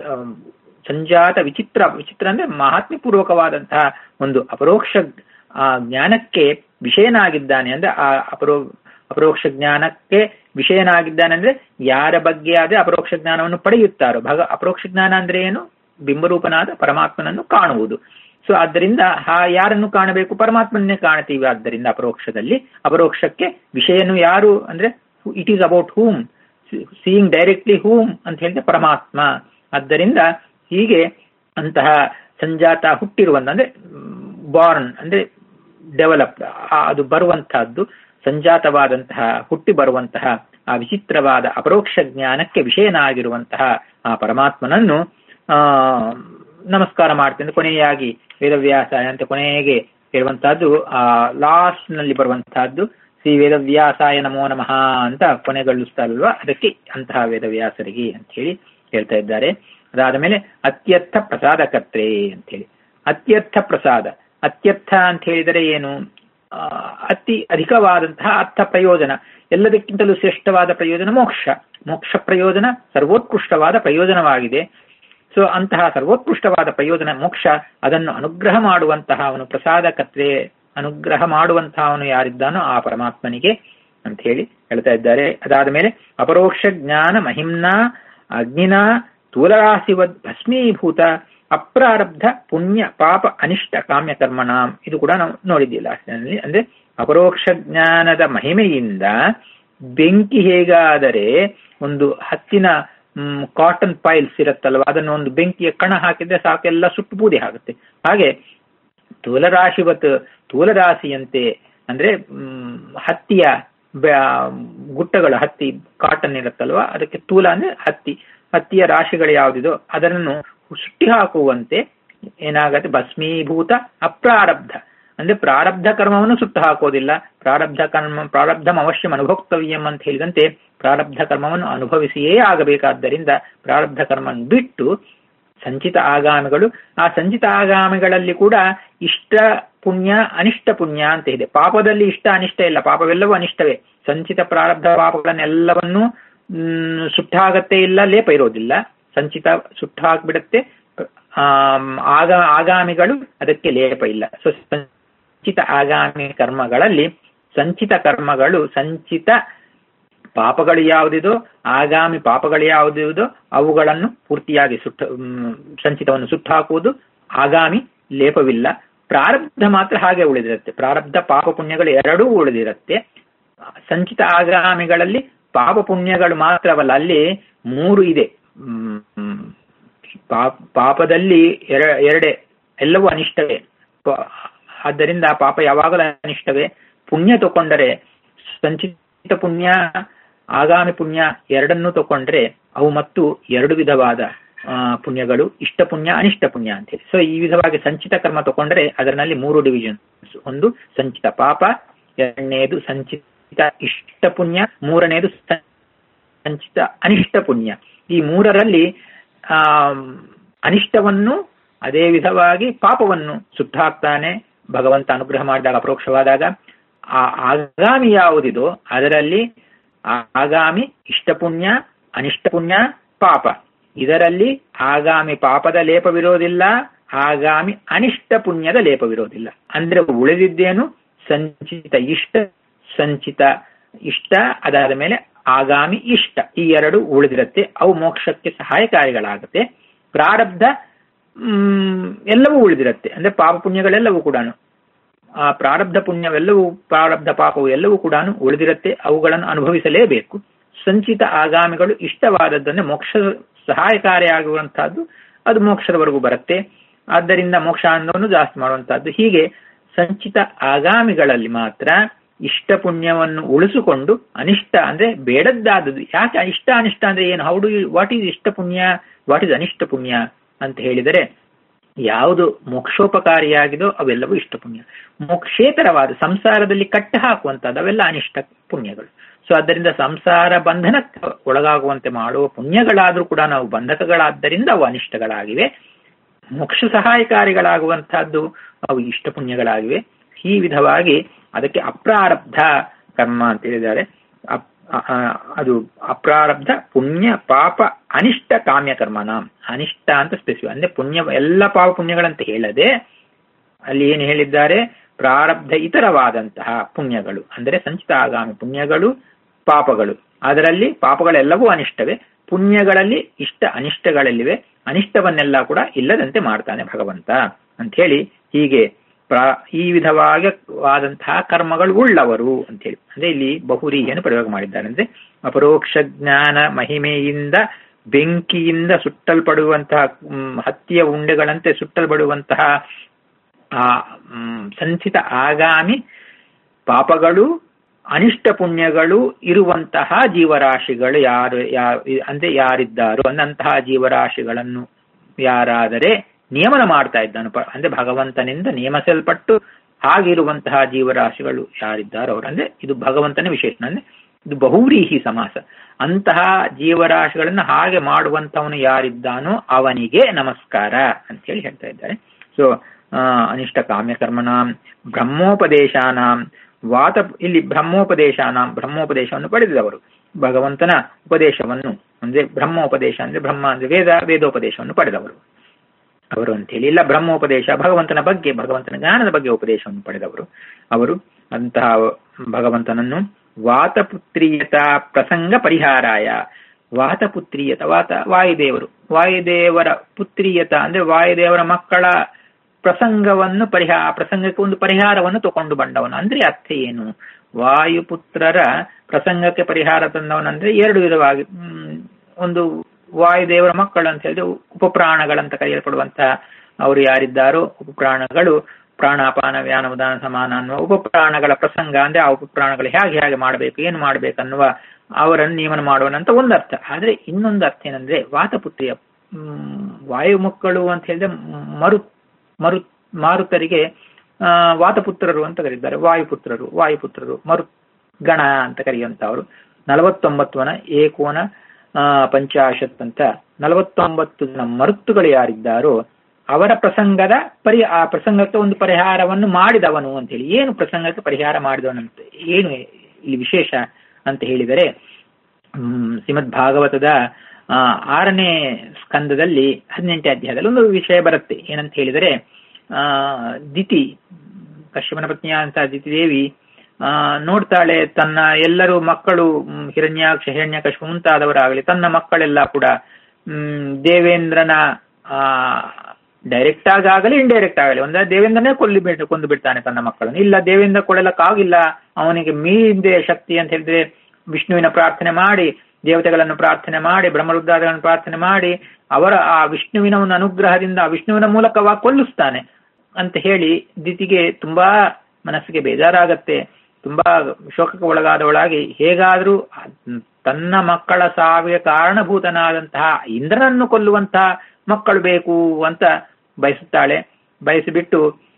S1: ಸಂಜಾತ ವಿಚಿತ್ರ ವಿಚಿತ್ರ ಅಂದ್ರೆ ಮಹಾತ್ಮ್ಯಪೂರ್ವಕವಾದಂತಹ ಒಂದು ಅಪರೋಕ್ಷ ಜ್ಞಾನಕ್ಕೆ ವಿಷಯನಾಗಿದ್ದಾನೆ ಅಂದ್ರೆ ಆ ಅಪರೋ ಅಪರೋಕ್ಷ ಜ್ಞಾನಕ್ಕೆ ವಿಷಯನಾಗಿದ್ದಾನೆ ಅಂದ್ರೆ ಯಾರ ಬಗ್ಗೆ ಆದ್ರೆ ಅಪರೋಕ್ಷ ಜ್ಞಾನವನ್ನು ಪಡೆಯುತ್ತಾರೋ ಭಗ ಅಪರೋಕ್ಷ ಜ್ಞಾನ ಅಂದ್ರೆ ಏನು ಬಿಂಬರೂಪನಾದ ಪರಮಾತ್ಮನನ್ನು ಕಾಣುವುದು ಸೊ ಆದ್ದರಿಂದ ಆ ಯಾರನ್ನು ಕಾಣಬೇಕು ಪರಮಾತ್ಮನ್ನೇ ಕಾಣ್ತೀವಿ ಆದ್ದರಿಂದ ಅಪರೋಕ್ಷದಲ್ಲಿ ಅಪರೋಕ್ಷಕ್ಕೆ ವಿಷಯನು ಯಾರು ಅಂದ್ರೆ it is about whom seeing directly whom ಅಂತ ಹೇಳಿದ್ರೆ ಪರಮಾತ್ಮ ಆದ್ದರಿಂದ ಹೀಗೆ ಅಂತಹ ಸಂಜಾತ ಹುಟ್ಟಿರುವಂತ ಅಂದ್ರೆ ಬಾರ್ನ್ ಅಂದ್ರೆ ಡೆವಲಪ್ಡ್ ಅದು ಬರುವಂತಹದ್ದು ಸಂಜಾತವಾದಂತಹ ಹುಟ್ಟಿ ಬರುವಂತಹ ಆ ವಿಚಿತ್ರವಾದ ಅಪರೋಕ್ಷ ಜ್ಞಾನಕ್ಕೆ ವಿಷಯನಾಗಿರುವಂತಹ ಆ ಪರಮಾತ್ಮನನ್ನು ಆ ನಮಸ್ಕಾರ ಮಾಡ್ತೀನಿ ಕೊನೆಯಾಗಿ ವೇದವ್ಯಾಸ ಅಂತ ಕೊನೆಗೆ ಹೇಳುವಂತಹದ್ದು ಆ ಲಾಸ್ಟ್ ನಲ್ಲಿ ಬರುವಂತಹದ್ದು ಶ್ರೀ ವೇದವ್ಯಾಸಾಯ ನಮೋ ನಮಃ ಅಂತ ಕೊನೆಗೊಳಿಸ್ತಾರಲ್ವಾ ಅದಕ್ಕೆ ಅಂತಹ ವೇದವ್ಯಾಸರಿಗೆ ಅಂತ ಹೇಳಿ ಹೇಳ್ತಾ ಇದ್ದಾರೆ ಅದಾದ ಮೇಲೆ ಅತ್ಯರ್ಥ ಪ್ರಸಾದಕರ್ತ್ರೇ ಅಂತ ಹೇಳಿ ಅತ್ಯರ್ಥ ಪ್ರಸಾದ ಅತ್ಯರ್ಥ ಅಂತ ಹೇಳಿದರೆ ಏನು ಆ, ಅತಿ ಅಧಿಕವಾದಂತಹ ಅರ್ಥ ಪ್ರಯೋಜನ ಎಲ್ಲದಕ್ಕಿಂತಲೂ ಶ್ರೇಷ್ಠವಾದ ಪ್ರಯೋಜನ ಮೋಕ್ಷ ಮೋಕ್ಷ ಪ್ರಯೋಜನ ಸರ್ವೋತ್ಕೃಷ್ಟವಾದ ಪ್ರಯೋಜನವಾಗಿದೆ ಸೊ ಅಂತಹ ಸರ್ವೋತ್ಕೃಷ್ಟವಾದ ಪ್ರಯೋಜನ ಮೋಕ್ಷ ಅದನ್ನು ಅನುಗ್ರಹ ಮಾಡುವಂತಹ ಅವನು ಪ್ರಸಾದಕತ್ರೆ ಅನುಗ್ರಹ ಮಾಡುವಂತಹ ಅವನು ಯಾರಿದ್ದಾನೋ ಆ ಪರಮಾತ್ಮನಿಗೆ ಅಂತ ಹೇಳಿ ಹೇಳ್ತಾ ಇದ್ದಾರೆ ಅದಾದ ಮೇಲೆ ಅಪರೋಕ್ಷ ಜ್ಞಾನ ಮಹಿಮ್ನಾ ಅಗ್ನಿನ ತೂಲರಾಶಿವದ್ ಭಸ್ಮೀಭೂತ ಅಪ್ರಾರಬ್ಧ ಪುಣ್ಯ ಪಾಪ ಅನಿಷ್ಟ ಕಾಮ್ಯ ಕರ್ಮಣಾಂ ಇದು ಕೂಡ ನಾವು ನೋಡಿದ್ದಿಲ್ಲ ಲಾಸ್ಟ್ನಲ್ಲಿ ಅಂದ್ರೆ ಅಪರೋಕ್ಷ ಜ್ಞಾನದ ಮಹಿಮೆಯಿಂದ ಬೆಂಕಿ ಹೇಗಾದರೆ ಒಂದು ಹತ್ತಿನ ಕಾಟನ್ ಪೈಲ್ಸ್ ಇರುತ್ತಲ್ವ ಅದನ್ನು ಒಂದು ಬೆಂಕಿಯ ಕಣ ಹಾಕಿದ್ರೆ ಸಾಕೆಲ್ಲ ಸುಟ್ಟು ಬೂದಿ ಆಗುತ್ತೆ ಹಾಗೆ ತೂಲರಾಶಿವತ್ ತೂಲರಾಶಿಯಂತೆ ಅಂದ್ರೆ ಮ್, ಹತ್ತಿಯ ಬ್ಯಾ- ಗುಟ್ಟಗಳು ಹತ್ತಿ ಕಾಟನ್ ಇರುತ್ತಲ್ವ ಅದಕ್ಕೆ ತೂಲ ಅಂದ್ರೆ ಹತ್ತಿ ಹತ್ತಿಯ ರಾಶಿಗಳು ಯಾವುದಿದೋ ಅದನ್ನು ಸುಟ್ಟಿ ಹಾಕುವಂತೆ ಏನಾಗತ್ತೆ ಭಸ್ಮೀಭೂತ ಅಪ್ರಾರಬ್ಧ ಅಂದ್ರೆ ಪ್ರಾರಬ್ಧ ಕರ್ಮವನ್ನು ಸುಟ್ಟು ಹಾಕೋದಿಲ್ಲ ಪ್ರಾರಬ್ಧ ಕರ್ಮ ಪ್ರಾರಬ್ಧಂ ಅವಶ್ಯಂ ಅನುಭೋಕ್ತವ್ಯಂ ಅಂತ ಹೇಳಿದಂತೆ ಪ್ರಾರಬ್ಧ ಕರ್ಮವನ್ನು ಅನುಭವಿಸಿಯೇ ಆಗಬೇಕಾದ್ದರಿಂದ ಪ್ರಾರಬ್ಧ ಕರ್ಮವನ್ನು ಬಿಟ್ಟು ಸಂಚಿತ ಆಗಾಮಿಗಳು ಆ ಸಂಚಿತ ಆಗಾಮಿಗಳಲ್ಲಿ ಕೂಡ ಇಷ್ಟ ಪುಣ್ಯ ಅನಿಷ್ಟ ಪುಣ್ಯ ಅಂತ ಇದೆ ಪಾಪದಲ್ಲಿ ಇಷ್ಟ ಅನಿಷ್ಟ ಇಲ್ಲ ಪಾಪವೆಲ್ಲವೂ ಅನಿಷ್ಟವೇ ಸಂಚಿತ ಪ್ರಾರಬ್ಧ ಪಾಪಗಳನ್ನೆಲ್ಲವನ್ನೂ ಮ್, ಸುಟ್ಟಾಗತ್ತೆ ಇಲ್ಲ ಲೇಪ ಇರೋದಿಲ್ಲ ಸಂಚಿತ ಸುಟ್ಟು ಹಾಕ್ಬಿಡತ್ತೆ ಆಮ್, ಆಗ ಆಗಾಮಿಗಳು ಅದಕ್ಕೆ ಲೇಪ ಇಲ್ಲ ಸೊ ಸಂಚಿತ ಆಗಾಮಿ ಕರ್ಮಗಳಲ್ಲಿ ಸಂಚಿತ ಕರ್ಮಗಳು ಸಂಚಿತ ಪಾಪಗಳು ಯಾವುದಿದೋ ಆಗಾಮಿ ಪಾಪಗಳು ಯಾವುದಿದೋ ಅವುಗಳನ್ನು ಪೂರ್ತಿಯಾಗಿ ಸುಟ್ಟ ಮ್, ಸಂಚಿತವನ್ನು ಸುಟ್ಟು ಹಾಕುವುದು ಆಗಾಮಿ ಲೇಪವಿಲ್ಲ ಪ್ರಾರಬ್ಧ ಮಾತ್ರ ಹಾಗೆ ಉಳಿದಿರುತ್ತೆ ಪ್ರಾರಬ್ಧ ಪಾಪ ಪುಣ್ಯಗಳು ಎರಡೂ ಉಳಿದಿರುತ್ತೆ ಸಂಚಿತ ಆಗಾಮಿಗಳಲ್ಲಿ ಪಾಪ ಪುಣ್ಯಗಳು ಮಾತ್ರವಲ್ಲ ಅಲ್ಲಿ ಮೂರು ಇದೆ ಮ್, ಪಾಪ- ಪಾಪದಲ್ಲಿ ಎರ- ಎರಡೇ ಎಲ್ಲವೂ ಅನಿಷ್ಟವೇ ಪ- ಆದ್ದರಿಂದ ಪಾಪ ಯಾವಾಗಲೂ ಅನಿಷ್ಟವೇ ಪುಣ್ಯ ತಗೊಂಡರೆ ಸಂಚಿತ ಪುಣ್ಯ ಆಗಾಮಿ ಪುಣ್ಯ ಎರಡನ್ನೂ ತಗೊಂಡ್ರೆ ಅವು ಮತ್ತು ಎರಡು ವಿಧವಾದ ಆ, ಪುಣ್ಯಗಳು ಇಷ್ಟ ಪುಣ್ಯ ಅನಿಷ್ಟ ಪುಣ್ಯ ಅಂತೇಳಿ ಸೊ ಈ ವಿಧವಾಗಿ ಸಂಚಿತ ಕರ್ಮ ತಗೊಂಡ್ರೆ ಅದರಲ್ಲಿ ಮೂರು ಡಿವಿಷನ್ಸ್ ಒಂದು ಸಂಚಿತ ಪಾಪ ಎರಡನೇದು ಸಂಚಿತ ಇಷ್ಟ ಪುಣ್ಯ ಮೂರನೇದು ಸಂಚಿತ ಅನಿಷ್ಟ ಪುಣ್ಯ ಈ ಮೂರರಲ್ಲಿ ಆ ಅನಿಷ್ಟವನ್ನು ಅದೇ ವಿಧವಾಗಿ ಪಾಪವನ್ನು ಸುಟ್ಟಾಕ್ತಾನೆ ಭಗವಂತ ಅನುಗ್ರಹ ಮಾಡಿದಾಗ ಅಪರೋಕ್ಷವಾದಾಗ ಆ ಆಗಾಮಿ ಯಾವುದಿದೋ ಅದರಲ್ಲಿ ಆ- ಆಗಾಮಿ ಇಷ್ಟ ಪುಣ್ಯ ಅನಿಷ್ಟ ಪುಣ್ಯ ಪಾಪ ಇದರಲ್ಲಿ ಆಗಾಮಿ ಪಾಪದ ಲೇಪವಿರೋದಿಲ್ಲ ಆಗಾಮಿ ಅನಿಷ್ಟ ಪುಣ್ಯದ ಲೇಪವಿರೋದಿಲ್ಲ ಅಂದ್ರೆ ಉಳಿದಿದ್ದೇನು ಸಂಚಿತ ಇಷ್ಟ ಸಂಚಿತ ಇಷ್ಟ ಅದಾದ ಮೇಲೆ ಆಗಾಮಿ ಇಷ್ಟ ಈ ಎರಡು ಉಳಿದಿರುತ್ತೆ ಅವು ಮೋಕ್ಷಕ್ಕೆ ಸಹಾಯಕಾರಿಗಳಾಗುತ್ತೆ ಪ್ರಾರಬ್ಧ ಮ್, ಎಲ್ಲವೂ ಉಳಿದಿರುತ್ತೆ ಅಂದ್ರೆ ಪಾಪ ಪುಣ್ಯಗಳೆಲ್ಲವೂ ಕೂಡ ಆ ಪ್ರಾರಬ್ಧ ಪುಣ್ಯವೆಲ್ಲವೂ ಪ್ರಾರಬ್ಧ ಪಾಪವು ಎಲ್ಲವೂ ಕೂಡ ಉಳಿದಿರುತ್ತೆ ಅವುಗಳನ್ನು ಅನುಭವಿಸಲೇಬೇಕು ಸಂಚಿತ ಆಗಾಮಿಗಳು ಇಷ್ಟವಾದದ್ದನ್ನೇ ಮೋಕ್ಷ ಸಹಾಯಕಾರಿಯಾಗುವಂತಹದ್ದು ಅದು ಮೋಕ್ಷದವರೆಗೂ ಬರುತ್ತೆ ಆದ್ದರಿಂದ ಮೋಕ್ಷ ಅನ್ನೋನು ಜಾಸ್ತಿ ಮಾಡುವಂತಹದ್ದು ಹೀಗೆ ಸಂಚಿತ ಆಗಾಮಿಗಳಲ್ಲಿ ಮಾತ್ರ ಇಷ್ಟ ಪುಣ್ಯವನ್ನು ಉಳಿಸಿಕೊಂಡು ಅನಿಷ್ಟ ಅಂದ್ರೆ ಬೇಡದ್ದಾದದ್ದು ಯಾಕೆ ಇಷ್ಟ ಅನಿಷ್ಟ ಅಂದ್ರೆ ಏನು ಹೌ ಡು ವಾಟ್ ಈಸ್ ಇಷ್ಟ ಪುಣ್ಯ ವಾಟ್ ಈಸ್ ಅನಿಷ್ಟ ಪುಣ್ಯ ಅಂತ ಹೇಳಿದರೆ ಯಾವುದು ಮೋಕ್ಷೋಪಕಾರಿಯಾಗಿದೋ ಅವೆಲ್ಲವೂ ಇಷ್ಟ ಪುಣ್ಯ ಮೋಕ್ಷೇತರವಾದ ಸಂಸಾರದಲ್ಲಿ ಕಟ್ಟ ಹಾಕುವಂತದ್ದು ಅವೆಲ್ಲ ಅನಿಷ್ಟ ಪುಣ್ಯಗಳು ಸೊ ಆದ್ದರಿಂದ ಸಂಸಾರ ಬಂಧನಕ್ಕೆ ಒಳಗಾಗುವಂತೆ ಮಾಡುವ ಪುಣ್ಯಗಳಾದ್ರೂ ಕೂಡ ನಾವು ಬಂಧಕಗಳಾದ್ದರಿಂದ ಅವು ಅನಿಷ್ಟಗಳಾಗಿವೆ ಮೋಕ್ಷ ಸಹಾಯಕಾರಿಗಳಾಗುವಂತಹದ್ದು ಅವು ಇಷ್ಟ ಪುಣ್ಯಗಳಾಗಿವೆ ಈ ವಿಧವಾಗಿ ಅದಕ್ಕೆ ಅಪ್ರಾರಬ್ಧ ಕರ್ಮ ಅಂತ ಹೇಳಿದ್ದಾರೆ ಅಪ್- ಅ- ಅ- ಅದು ಅಪ್ರಾರಬ್ಧ ಪುಣ್ಯ ಪಾಪ ಅನಿಷ್ಟ ಕಾಮ್ಯ ಕರ್ಮನ ಅನಿಷ್ಟ ಅಂತ ಸ್ಪೆಸಿಫಿಕ್ ಅಂದ್ರೆ ಪುಣ್ಯ ಎಲ್ಲ ಪಾಪ ಪುಣ್ಯಗಳಂತ ಹೇಳದೆ ಅಲ್ಲಿ ಏನು ಹೇಳಿದ್ದಾರೆ ಪ್ರಾರಬ್ಧ ಇತರವಾದಂತಹ ಪುಣ್ಯಗಳು ಅಂದರೆ ಸಂಚಿತ ಆಗಾಮಿ ಪುಣ್ಯಗಳು ಪಾಪಗಳು ಅದರಲ್ಲಿ ಪಾಪಗಳೆಲ್ಲವೂ ಅನಿಷ್ಟವೇ ಪುಣ್ಯಗಳಲ್ಲಿ ಇಷ್ಟ ಅನಿಷ್ಟಗಳಲ್ಲಿವೆ ಅನಿಷ್ಟವನ್ನೆಲ್ಲ ಕೂಡ ಇಲ್ಲದಂತೆ ಮಾಡ್ತಾನೆ ಭಗವಂತ ಅಂತ ಹೇಳಿ ಹೀಗೆ ಪ್ರಾ- ಈ ವಿಧವಾದಂತಹ ಕರ್ಮಗಳು ಉಳ್ಳವರು ಅಂತ ಹೇಳಿ ಅಂದ್ರೆ ಇಲ್ಲಿ ಬಹುರೀಯನ್ನು ಪ್ರಯೋಗ ಮಾಡಿದ್ದಾರೆ ಅಂದ್ರೆ ಅಪರೋಕ್ಷ ಜ್ಞಾನ ಮಹಿಮೆಯಿಂದ ಬೆಂಕಿಯಿಂದ ಸುಟ್ಟಲ್ಪಡುವಂತಹ ಮ್, ಹತ್ತಿಯ ಉಂಡೆಗಳಂತೆ ಸುಟ್ಟಲ್ಪಡುವಂತಹ ಆ ಮ್, ಸಂಚಿತ ಆಗಾಮಿ ಪಾಪಗಳು ಅನಿಷ್ಟ ಪುಣ್ಯಗಳು ಇರುವಂತಹ ಜೀವರಾಶಿಗಳು ಯಾರು ಯಾ- ಅಂದ್ರೆ ಯಾರಿದ್ದಾರೋ ಅಂತಹ ಜೀವರಾಶಿಗಳನ್ನು ಯಾರಾದರೆ ನಿಯಮನ ಮಾಡ್ತಾ ಇದ್ದಾನು ಪ- ಅಂದ್ರೆ ಭಗವಂತನಿಂದ ನೇಮಿಸಲ್ಪಟ್ಟು ಹಾಗಿರುವಂತಹ ಜೀವರಾಶಿಗಳು ಯಾರಿದ್ದಾರೋ ಅವರು ಅಂದ್ರೆ ಇದು ಭಗವಂತನ ವಿಶೇಷಣ ಅಂದ್ರೆ ಇದು ಬಹುವ್ರೀಹಿ ಸಮಾಸ ಅಂತಹ ಜೀವರಾಶಿಗಳನ್ನು ಹಾಗೆ ಮಾಡುವಂತವನು ಯಾರಿದ್ದಾನೋ ಅವನಿಗೆ ನಮಸ್ಕಾರ ಅಂತ ಹೇಳಿ ಹೇಳ್ತಾ ಇದ್ದಾರೆ ಸೊ ಅನಿಷ್ಟ ಕಾಮ್ಯ ಕರ್ಮನಾಂ ಬ್ರಹ್ಮೋಪದೇಶಾನಾಂ ವಾತ ಇಲ್ಲಿ ಬ್ರಹ್ಮೋಪದೇಶಾನಾಂ ಬ್ರಹ್ಮೋಪದೇಶವನ್ನು ಪಡೆದಿದವರು ಭಗವಂತನ ಉಪದೇಶವನ್ನು ಅಂದ್ರೆ ಬ್ರಹ್ಮೋಪದೇಶ ಅಂದ್ರೆ ಬ್ರಹ್ಮ ಅಂದ್ರೆ ವೇದ ವೇದೋಪದೇಶವನ್ನು ಪಡೆದವರು ಅವರು ಅಂತ ಹೇಳಿ ಇಲ್ಲ ಬ್ರಹ್ಮೋಪದೇಶ ಭಗವಂತನ ಬಗ್ಗೆ ಭಗವಂತನ ಜ್ಞಾನದ ಬಗ್ಗೆ ಉಪದೇಶವನ್ನು ಪಡೆದವರು ಅವರು ಅಂತಹ ಭಗವಂತನನ್ನು ವಾತಪುತ್ರೀಯತ ಪ್ರಸಂಗ ಪರಿಹಾರಾಯ ವಾತಪುತ್ರೀಯತ ವಾತ ವಾಯುದೇವರು ವಾಯುದೇವರ ಪುತ್ರೀಯತ ಅಂದ್ರೆ ವಾಯುದೇವರ ಮಕ್ಕಳ ಪ್ರಸಂಗವನ್ನು ಪರಿಹಾರ ಪ್ರಸಂಗಕ್ಕೆ ಒಂದು ಪರಿಹಾರವನ್ನು ತಗೊಂಡು ಬಂದವನು ಅಂದ್ರೆ ಅರ್ಥ ಏನು ವಾಯುಪುತ್ರರ ಪ್ರಸಂಗಕ್ಕೆ ಪರಿಹಾರ ತಂದವನಂದ್ರೆ ಎರಡು ವಿಧವಾಗಿ ಒಂದು ವಾಯುದೇವರ ಮಕ್ಕಳು ಅಂತ ಹೇಳಿದ್ರೆ ಉಪಪ್ರಾಣಗಳಂತ ಕರೆಯಲ್ಪಡುವಂತಹ ಅವರು ಯಾರಿದ್ದಾರೋ ಉಪಪ್ರಾಣಗಳು ಪ್ರಾಣಾಪಾನ ವ್ಯಾನ ಉದಾನ ಸಮಾನ ಅನ್ನುವ ಉಪಪ್ರಾಣಗಳ ಪ್ರಸಂಗ ಅಂದ್ರೆ ಆ ಉಪಪ್ರಾಣಗಳು ಹೇಗೆ ಹೇಗೆ ಮಾಡಬೇಕು ಏನು ಮಾಡಬೇಕನ್ನುವ ಅವರನ್ನು ನಿಯಮನ ಮಾಡುವನಂತ ಒಂದು ಅರ್ಥ ಆದ್ರೆ ಇನ್ನೊಂದು ಅರ್ಥ ಏನಂದ್ರೆ ವಾತಪುತ್ರಿಯ ವಾಯು ಮಕ್ಕಳು ಅಂತ ಹೇಳಿದ್ರೆ ಮರು ಮರು ಮಾರುತರಿಗೆ ಆ ವಾತಪುತ್ರರು ಅಂತ ಕರೀತಾರೆ ವಾಯುಪುತ್ರರು ವಾಯುಪುತ್ರರು ಮರು ಗಣ ಅಂತ ಕರೆಯುವಂತವರು ನಲವತ್ತೊಂಬತ್ತುವನ ಏಕೋನ ಆ ಪಂಚಾಶತ್ ಅಂತ ನಲವತ್ತೊಂಬತ್ತು ಜನ ಮರುತ್ತುಗಳು ಯಾರಿದ್ದಾರೋ ಅವರ ಪ್ರಸಂಗದ ಪರಿ ಆ ಪ್ರಸಂಗಕ್ಕೆ ಒಂದು ಪರಿಹಾರವನ್ನು ಮಾಡಿದವನು ಅಂತ ಹೇಳಿ ಏನು ಪ್ರಸಂಗಕ್ಕೆ ಪರಿಹಾರ ಮಾಡಿದವನಂತ ಏನು ಇಲ್ಲಿ ವಿಶೇಷ ಅಂತ ಹೇಳಿದರೆ ಹ್ಮ್ ಶ್ರೀಮದ್ ಭಾಗವತದ ಆ ಆರನೇ ಸ್ಕಂದದಲ್ಲಿ ಹದಿನೆಂಟನೇ ಅಧ್ಯಾಯದಲ್ಲಿ ಒಂದು ವಿಷಯ ಬರುತ್ತೆ ಏನಂತ ಹೇಳಿದರೆ ಆ ದಿತಿ ಕಶ್ಯಪನ ಪತ್ನಿಯ ಅಂತ ದಿತಿದೇವಿ ಆ ನೋಡ್ತಾಳೆ ತನ್ನ ಎಲ್ಲರೂ ಮಕ್ಕಳು ಹಿರಣ್ಯಾಕ್ಷ ಹಿರಣ್ಯಕಶ್ಯಪ ಮುಂತಾದವರಾಗಲಿ ತನ್ನ ಮಕ್ಕಳೆಲ್ಲ ಕೂಡ ಹ್ಮ್ ದೇವೇಂದ್ರನ ಆ ಡೈರೆಕ್ಟ್ ಆಗಾಗಲಿ ಇಂಡೈರೆಕ್ಟ್ ಆಗಲಿ ಒಂದ ದೇವೇಂದ್ರನೇ ಕೊಲ್ಲಿ ಬಿಟ್ಟು ಕೊಂದು ಬಿಡ್ತಾನೆ ತನ್ನ ಮಕ್ಕಳನ್ನು ಇಲ್ಲ ದೇವೇಂದ್ರ ಕೊಡಲಕ್ಕಾಗಿಲ್ಲ ಅವನಿಗೆ ಮೀರಿದೆ ಶಕ್ತಿ ಅಂತ ಹೇಳಿದ್ರೆ ವಿಷ್ಣುವಿನ ಪ್ರಾರ್ಥನೆ ಮಾಡಿ ದೇವತೆಗಳನ್ನು ಪ್ರಾರ್ಥನೆ ಮಾಡಿ ಬ್ರಹ್ಮರುದ್ರಾದಿಗಳನ್ನು ಪ್ರಾರ್ಥನೆ ಮಾಡಿ ಅವರ ಆ ವಿಷ್ಣುವಿನ ಒಂದು ಅನುಗ್ರಹದಿಂದ ಆ ವಿಷ್ಣುವಿನ ಮೂಲಕವಾಗಿ ಕೊಲ್ಲಿಸ್ತಾನೆ ಅಂತ ಹೇಳಿ ದಿತಿಗೆ ತುಂಬಾ ಮನಸ್ಸಿಗೆ ಬೇಜಾರಾಗತ್ತೆ ತುಂಬಾ ಶೋಕಕ್ಕೆ ಒಳಗಾದವಳಾಗಿ ಹೇಗಾದ್ರೂ ತನ್ನ ಮಕ್ಕಳ ಸಾವಿಗೆ ಕಾರಣಭೂತನಾದಂತಹ ಇಂದ್ರನನ್ನು ಕೊಲ್ಲುವಂತಹ ಮಕ್ಕಳು ಬೇಕು ಅಂತ ಬಯಸುತ್ತಾಳೆ ಬಯಸಿಬಿಟ್ಟು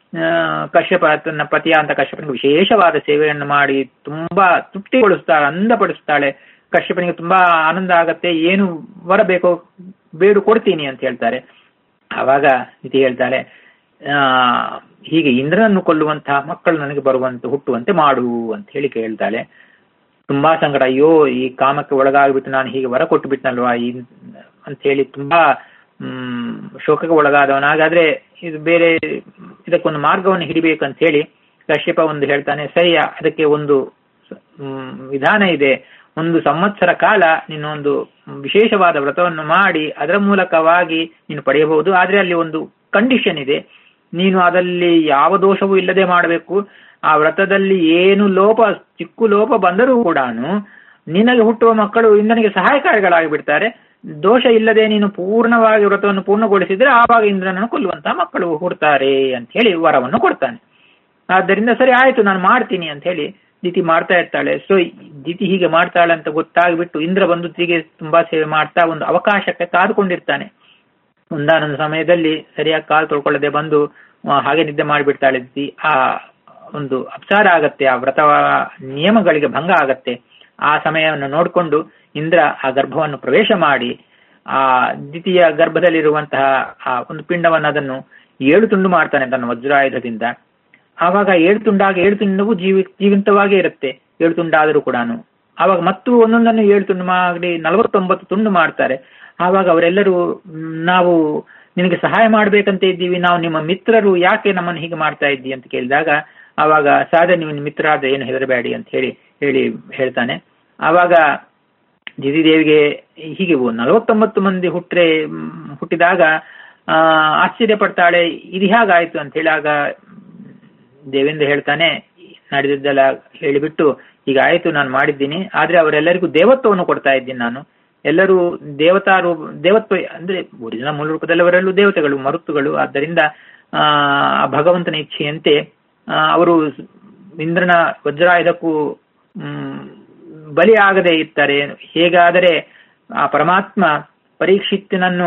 S1: ಕಶ್ಯಪ ತನ್ನ ಪತಿಯ ಅಂತ ಕಶ್ಯಪನಿಗೆ ವಿಶೇಷವಾದ ಸೇವೆಯನ್ನು ಮಾಡಿ ತುಂಬಾ ತೃಪ್ತಿಗೊಳಿಸ್ತಾಳೆ ಅಂದಪಡಿಸ್ತಾಳೆ ಕಶ್ಯಪನಿಗೆ ತುಂಬಾ ಆನಂದ ಆಗತ್ತೆ ಏನು ವರ ಬೇಕೋ ಬೇಡು ಕೊಡ್ತೀನಿ ಅಂತ ಹೇಳ್ತಾರೆ ಆವಾಗ ಇತಿ ಹೇಳ್ತಾಳೆ ಆ ಹೀಗೆ ಇಂದ್ರನನ್ನು ಕೊಲ್ಲುವಂತಹ ಮಕ್ಕಳು ನನಗೆ ಬರುವಂತೆ ಹುಟ್ಟುವಂತೆ ಮಾಡು ಅಂತ ಹೇಳಿ ಕೇಳ್ತಾಳೆ ತುಂಬಾ ಸಂಕಟ ಅಯ್ಯೋ ಈ ಕಾಮಕ್ಕೆ ಒಳಗಾಗ್ಬಿಟ್ಟು ನಾನು ಹೀಗೆ ವರ ಕೊಟ್ಟು ಬಿಟ್ನಲ್ವಾ ಅಂತ ಹೇಳಿ ತುಂಬಾ ಹ್ಮ್ ಶೋಕಕ್ಕೆ ಒಳಗಾದವನ ಹಾಗಾದ್ರೆ ಇದು ಬೇರೆ ಇದಕ್ಕೊಂದು ಮಾರ್ಗವನ್ನು ಹಿಡಿಬೇಕು ಅಂತ ಹೇಳಿ ಕಶ್ಯಪ ಒಂದು ಹೇಳ್ತಾನೆ ಸರಿಯ ಅದಕ್ಕೆ ಒಂದು ವಿಧಾನ ಇದೆ ಒಂದು ಸಂವತ್ಸರ ಕಾಲ ನೀನು ಒಂದು ವಿಶೇಷವಾದ ವ್ರತವನ್ನು ಮಾಡಿ ಅದರ ಮೂಲಕವಾಗಿ ನೀನು ಪಡೆಯಬಹುದು ಆದ್ರೆ ಅಲ್ಲಿ ಒಂದು ಕಂಡೀಷನ್ ಇದೆ ನೀನು ಅದರಲ್ಲಿ ಯಾವ ದೋಷವೂ ಇಲ್ಲದೆ ಮಾಡಬೇಕು ಆ ವ್ರತದಲ್ಲಿ ಏನು ಲೋಪ ಚಿಕ್ಕು ಲೋಪ ಬಂದರೂ ಕೂಡ ನಿನಗೆ ಹುಟ್ಟುವ ಮಕ್ಕಳು ಇಂದ್ರನಿಗೆ ಸಹಾಯಕಾರಿಗಳಾಗಿ ಬಿಡ್ತಾರೆ ದೋಷ ಇಲ್ಲದೆ ನೀನು ಪೂರ್ಣವಾಗಿ ವ್ರತವನ್ನು ಪೂರ್ಣಗೊಳಿಸಿದ್ರೆ ಆವಾಗ ಇಂದ್ರನನ್ನು ಕೊಲ್ಲುವಂತಹ ಮಕ್ಕಳು ಹುಡ್ತಾರೆ ಅಂತ ಹೇಳಿ ವರವನ್ನು ಕೊಡ್ತಾನೆ ಆದ್ದರಿಂದ ಸರಿ ಆಯ್ತು ನಾನು ಮಾಡ್ತೀನಿ ಅಂತ ಹೇಳಿ ದಿತಿ ಮಾಡ್ತಾ ಇರ್ತಾಳೆ ಸೊ ದಿತಿ ಹೀಗೆ ಮಾಡ್ತಾಳೆ ಅಂತ ಗೊತ್ತಾಗ್ಬಿಟ್ಟು ಇಂದ್ರ ಬಂದು ತಿಗೆ ತುಂಬಾ ಸೇವೆ ಮಾಡ್ತಾ ಒಂದು ಅವಕಾಶಕ್ಕೆ ಕಾದುಕೊಂಡಿರ್ತಾನೆ ಒಂದಾನೊಂದು ಸಮಯದಲ್ಲಿ ಸರಿಯಾಗಿ ಕಾಲು ತೊಳ್ಕೊಳ್ಳದೆ ಬಂದು ಹಾಗೆ ನಿದ್ದೆ ಮಾಡಿಬಿಡ್ತಾಳೆ ದಿತಿ ಆ ಒಂದು ಅಪಚಾರ ಆಗತ್ತೆ ಆ ವ್ರತ ನಿಯಮಗಳಿಗೆ ಭಂಗ ಆಗತ್ತೆ ಆ ಸಮಯವನ್ನು ನೋಡಿಕೊಂಡು ಇಂದ್ರ ಆ ಗರ್ಭವನ್ನು ಪ್ರವೇಶ ಮಾಡಿ ಆ ದ್ವಿತೀಯ ಗರ್ಭದಲ್ಲಿರುವಂತಹ ಆ ಒಂದು ಪಿಂಡವನ್ನು ಅದನ್ನು ಏಳು ತುಂಡು ಮಾಡ್ತಾನೆ ತನ್ನ ವಜ್ರಾಯುಧದಿಂದ ಆವಾಗ ಏಳು ತುಂಡಾಗ ಏಳು ತುಂಡವು ಜೀವಿ ಜೀವಂತವಾಗೇ ಇರುತ್ತೆ ಏಳು ತುಂಡಾದರೂ ಕೂಡ ಆವಾಗ ಮತ್ತು ಒಂದೊಂದನ್ನು ಏಳು ತುಂಡು ಮಾಡಿ ನಲವತ್ತೊಂಬತ್ತು ತುಂಡು ಮಾಡ್ತಾರೆ ಆವಾಗ ಅವರೆಲ್ಲರೂ ನಾವು ನಿನಗೆ ಸಹಾಯ ಮಾಡ್ಬೇಕಂತ ಇದ್ದೀವಿ ನಾವು ನಿಮ್ಮ ಮಿತ್ರರು ಯಾಕೆ ನಮ್ಮನ್ನು ಹೀಗೆ ಮಾಡ್ತಾ ಇದ್ದಿ ಅಂತ ಕೇಳಿದಾಗ ಆವಾಗ ಸಾಧ ನೀವು ಮಿತ್ರ ಆದ್ರೆ ಏನು ಹೆದರಬೇಡಿ ಅಂತ ಹೇಳಿ ಹೇಳಿ ಹೇಳ್ತಾನೆ ಆವಾಗ ದಿದಿದೇವಿಗೆ ಹೀಗೆ ನಲವತ್ತೊಂಬತ್ತು ಮಂದಿ ಹುಟ್ರೆ ಹುಟ್ಟಿದಾಗ ಆ ಆಶ್ಚರ್ಯ ಪಡ್ತಾಳೆ ಇದು ಹೇಗಾಯ್ತು ಅಂತ ಹೇಳಾಗ ದೇವೇಂದ್ರ ಹೇಳ್ತಾನೆ ನಡೆದಿದ್ದೆಲ್ಲ ಹೇಳಿಬಿಟ್ಟು ಈಗ ಆಯ್ತು ನಾನು ಮಾಡಿದ್ದೀನಿ ಆದ್ರೆ ಅವರೆಲ್ಲರಿಗೂ ದೇವತ್ವವನ್ನು ಕೊಡ್ತಾ ಇದ್ದೀನಿ ನಾನು ಎಲ್ಲರೂ ದೇವತಾ ರೂಪ ದೇವತ್ವ ಅಂದ್ರೆ ಒರಿಜಿನಲ್ ಮೂಲ ರೂಪದಲ್ಲಿ ಅವರೆಲ್ಲೂ ದೇವತೆಗಳು ಮರುತ್ತುಗಳು ಆದ್ದರಿಂದ ಆ ಭಗವಂತನ ಇಚ್ಛೆಯಂತೆ ಅವರು ಇಂದ್ರನ ವಜ್ರಾಯುಧಕ್ಕೂ ಬಲಿ ಆಗದೆ ಇರ್ತಾರೆ ಹೇಗಾದರೆ ಆ ಪರಮಾತ್ಮ ಪರೀಕ್ಷಿತ್ತಿನನ್ನು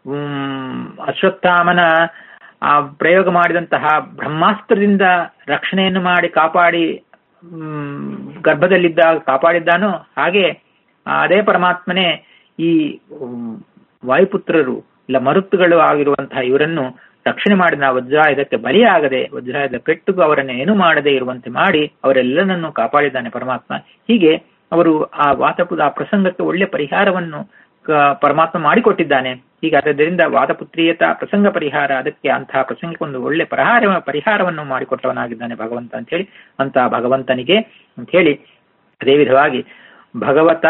S1: ಅಶ್ವತ್ಥಾಮನ ಆ ಪ್ರಯೋಗ ಮಾಡಿದಂತಹ ಬ್ರಹ್ಮಾಸ್ತ್ರದಿಂದ ರಕ್ಷಣೆಯನ್ನು ಮಾಡಿ ಕಾಪಾಡಿ ಹ್ಮ್, ಗರ್ಭದಲ್ಲಿದ್ದಾಗ ಕಾಪಾಡಿದ್ದಾನೋ ಹಾಗೆ ಅದೇ ಪರಮಾತ್ಮನೇ ಈ ಹ್ಮ್, ವಾಯುಪುತ್ರರು ಇಲ್ಲ ಮರುತ್ತುಗಳು ಆಗಿರುವಂತಹ ಇವರನ್ನು ರಕ್ಷಣೆ ಮಾಡಿದ ವಜ್ರಾಯುಧಕ್ಕೆ ಬಲಿಯಾಗದೆ ವಜ್ರಾಯುಧ ಪೆಟ್ಟುಗೂ ಅವರನ್ನು ಏನು ಮಾಡದೆ ಇರುವಂತೆ ಮಾಡಿ ಅವರೆಲ್ಲರನ್ನೂ ಕಾಪಾಡಿದ್ದಾನೆ ಪರಮಾತ್ಮ ಹೀಗೆ ಅವರು ಆ ವಾತಪುದ ಆ ಪ್ರಸಂಗಕ್ಕೆ ಒಳ್ಳೆ ಪರಿಹಾರವನ್ನು ಕ- ಪರಮಾತ್ಮ ಮಾಡಿಕೊಟ್ಟಿದ್ದಾನೆ ಹೀಗೆ ಆದ್ದರಿಂದ ವಾದಪುತ್ರೀಯತ ಪ್ರಸಂಗ ಪರಿಹಾರ ಅದಕ್ಕೆ ಅಂತಹ ಪ್ರಸಂಗಕ್ಕೆ ಒಂದು ಒಳ್ಳೆ ಪರಿಹಾರ ಪರಿಹಾರವನ್ನು ಮಾಡಿಕೊಟ್ಟವನಾಗಿದ್ದಾನೆ ಭಗವಂತ ಅಂತ ಹೇಳಿ ಅಂತಹ ಭಗವಂತನಿಗೆ ಅಂತ ಹೇಳಿ ಅದೇ ವಿಧವಾಗಿ ಭಗವತ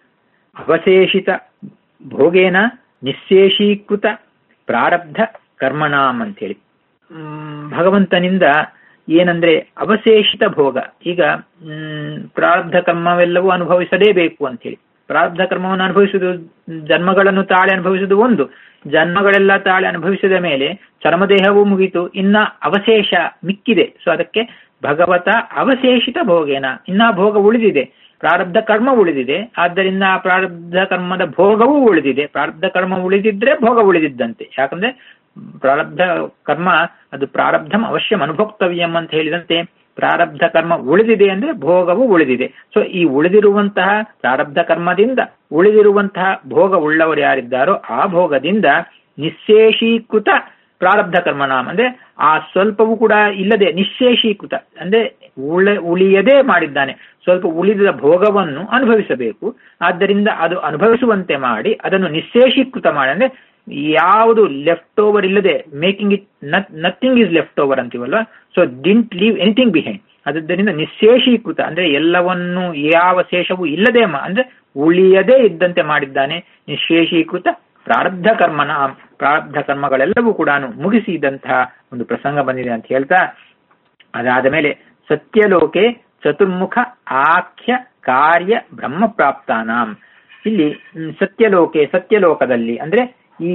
S1: ಅವಶೇಷಿತ ಭೋಗೇನ ನಿಶೇಷೀಕೃತ ಪ್ರಾರಬ್ಧ ಕರ್ಮಣಾಮ್ ಅಂತೇಳಿ ಹ್ಮ್, ಭಗವಂತನಿಂದ ಏನಂದ್ರೆ ಅವಶೇಷಿತ ಭೋಗ ಈಗ ಹ್ಮ್, ಪ್ರಾರಬ್ಧ ಕರ್ಮವೆಲ್ಲವೂ ಅನುಭವಿಸಲೇಬೇಕು ಅಂತ ಹೇಳಿ ಪ್ರಾರಬ್ಧ ಕರ್ಮವನ್ನು ಅನುಭವಿಸುವುದು ಜನ್ಮಗಳನ್ನು ತಾಳೆ ಅನುಭವಿಸುವುದು ಒಂದು ಜನ್ಮಗಳೆಲ್ಲ ತಾಳೆ ಅನುಭವಿಸಿದ ಮೇಲೆ ಚರ್ಮದೇಹವೂ ಮುಗಿತು ಇನ್ನ ಅವಶೇಷ ಮಿಕ್ಕಿದೆ ಸೊ ಅದಕ್ಕೆ ಭಗವತ ಅವಶೇಷಿತ ಭೋಗೇನ ಇನ್ನ ಭೋಗ ಉಳಿದಿದೆ ಪ್ರಾರಬ್ಧ ಕರ್ಮ ಉಳಿದಿದೆ ಆದ್ದರಿಂದ ಆ ಪ್ರಾರಬ್ಧ ಕರ್ಮದ ಭೋಗವೂ ಉಳಿದಿದೆ ಪ್ರಾರಬ್ಧ ಕರ್ಮ ಉಳಿದಿದ್ರೆ ಭೋಗ ಉಳಿದಿದ್ದಂತೆ ಯಾಕಂದ್ರೆ ಪ್ರಾರಬ್ಧ ಕರ್ಮ ಅದು ಪ್ರಾರಬ್ಧಂ ಅವಶ್ಯಂ ಅನುಭೋಕ್ತವ್ಯಂ ಅಂತ ಹೇಳಿದಂತೆ ಪ್ರಾರಬ್ಧ ಕರ್ಮ ಉಳಿದಿದೆ ಅಂದ್ರೆ ಭೋಗವು ಉಳಿದಿದೆ ಸೊ ಈ ಉಳಿದಿರುವಂತಹ ಪ್ರಾರಬ್ಧ ಕರ್ಮದಿಂದ ಉಳಿದಿರುವಂತಹ ಭೋಗ ಉಳ್ಳವರು ಯಾರಿದ್ದಾರೋ ಆ ಭೋಗದಿಂದ ನಿಶೇಷೀಕೃತ ಪ್ರಾರಬ್ಧ ಕರ್ಮನಾಮ ಅಂದ್ರೆ ಆ ಸ್ವಲ್ಪವೂ ಕೂಡ ಇಲ್ಲದೆ ನಿಶೇಷೀಕೃತ ಅಂದ್ರೆ ಉಳ ಉಳಿಯದೇ ಮಾಡಿದ್ದಾನೆ ಸ್ವಲ್ಪ ಉಳಿದ ಭೋಗವನ್ನು ಅನುಭವಿಸಬೇಕು ಆದ್ದರಿಂದ ಅದು ಅನುಭವಿಸುವಂತೆ ಮಾಡಿ ಅದನ್ನು ನಿಶೇಷೀಕೃತ ಮಾಡಿ ಅಂದ್ರೆ ಯಾವುದು ಲೆಫ್ಟ್ ಓವರ್ ಇಲ್ಲದೆ making it nothing is left over ಅಂತೀವಲ್ವಾ so didn't leave anything behind ಆದ್ದರಿಂದ ನಿಶೇಷೀಕೃತ ಅಂದ್ರೆ ಎಲ್ಲವನ್ನು ಯಾವ ಶೇಷವೂ ಇಲ್ಲದೆ ಮಾ- ಅಂದ್ರೆ ಉಳಿಯದೇ ಇದ್ದಂತೆ ಮಾಡಿದ್ದಾನೆ ನಿಶೇಷೀಕೃತ ಪ್ರಾರಬ್ಧ ಕರ್ಮನ ಪ್ರಾರಬ್ಧ ಕರ್ಮಗಳೆಲ್ಲವೂ ಕೂಡ ಮುಗಿಸಿದಂತಹ ಒಂದು ಪ್ರಸಂಗ ಬಂದಿದೆ ಅಂತ ಹೇಳ್ತಾ ಅದಾದ ಮೇಲೆ ಸತ್ಯಲೋಕೆ ಚತುರ್ಮುಖ ಆಖ್ಯ ಕಾರ್ಯ ಬ್ರಹ್ಮ ಪ್ರಾಪ್ತಾನಾಂ ಇಲ್ಲಿ ಮ್, ಸತ್ಯಲೋಕೆ ಸತ್ಯಲೋಕದಲ್ಲಿ ಅಂದ್ರೆ ಈ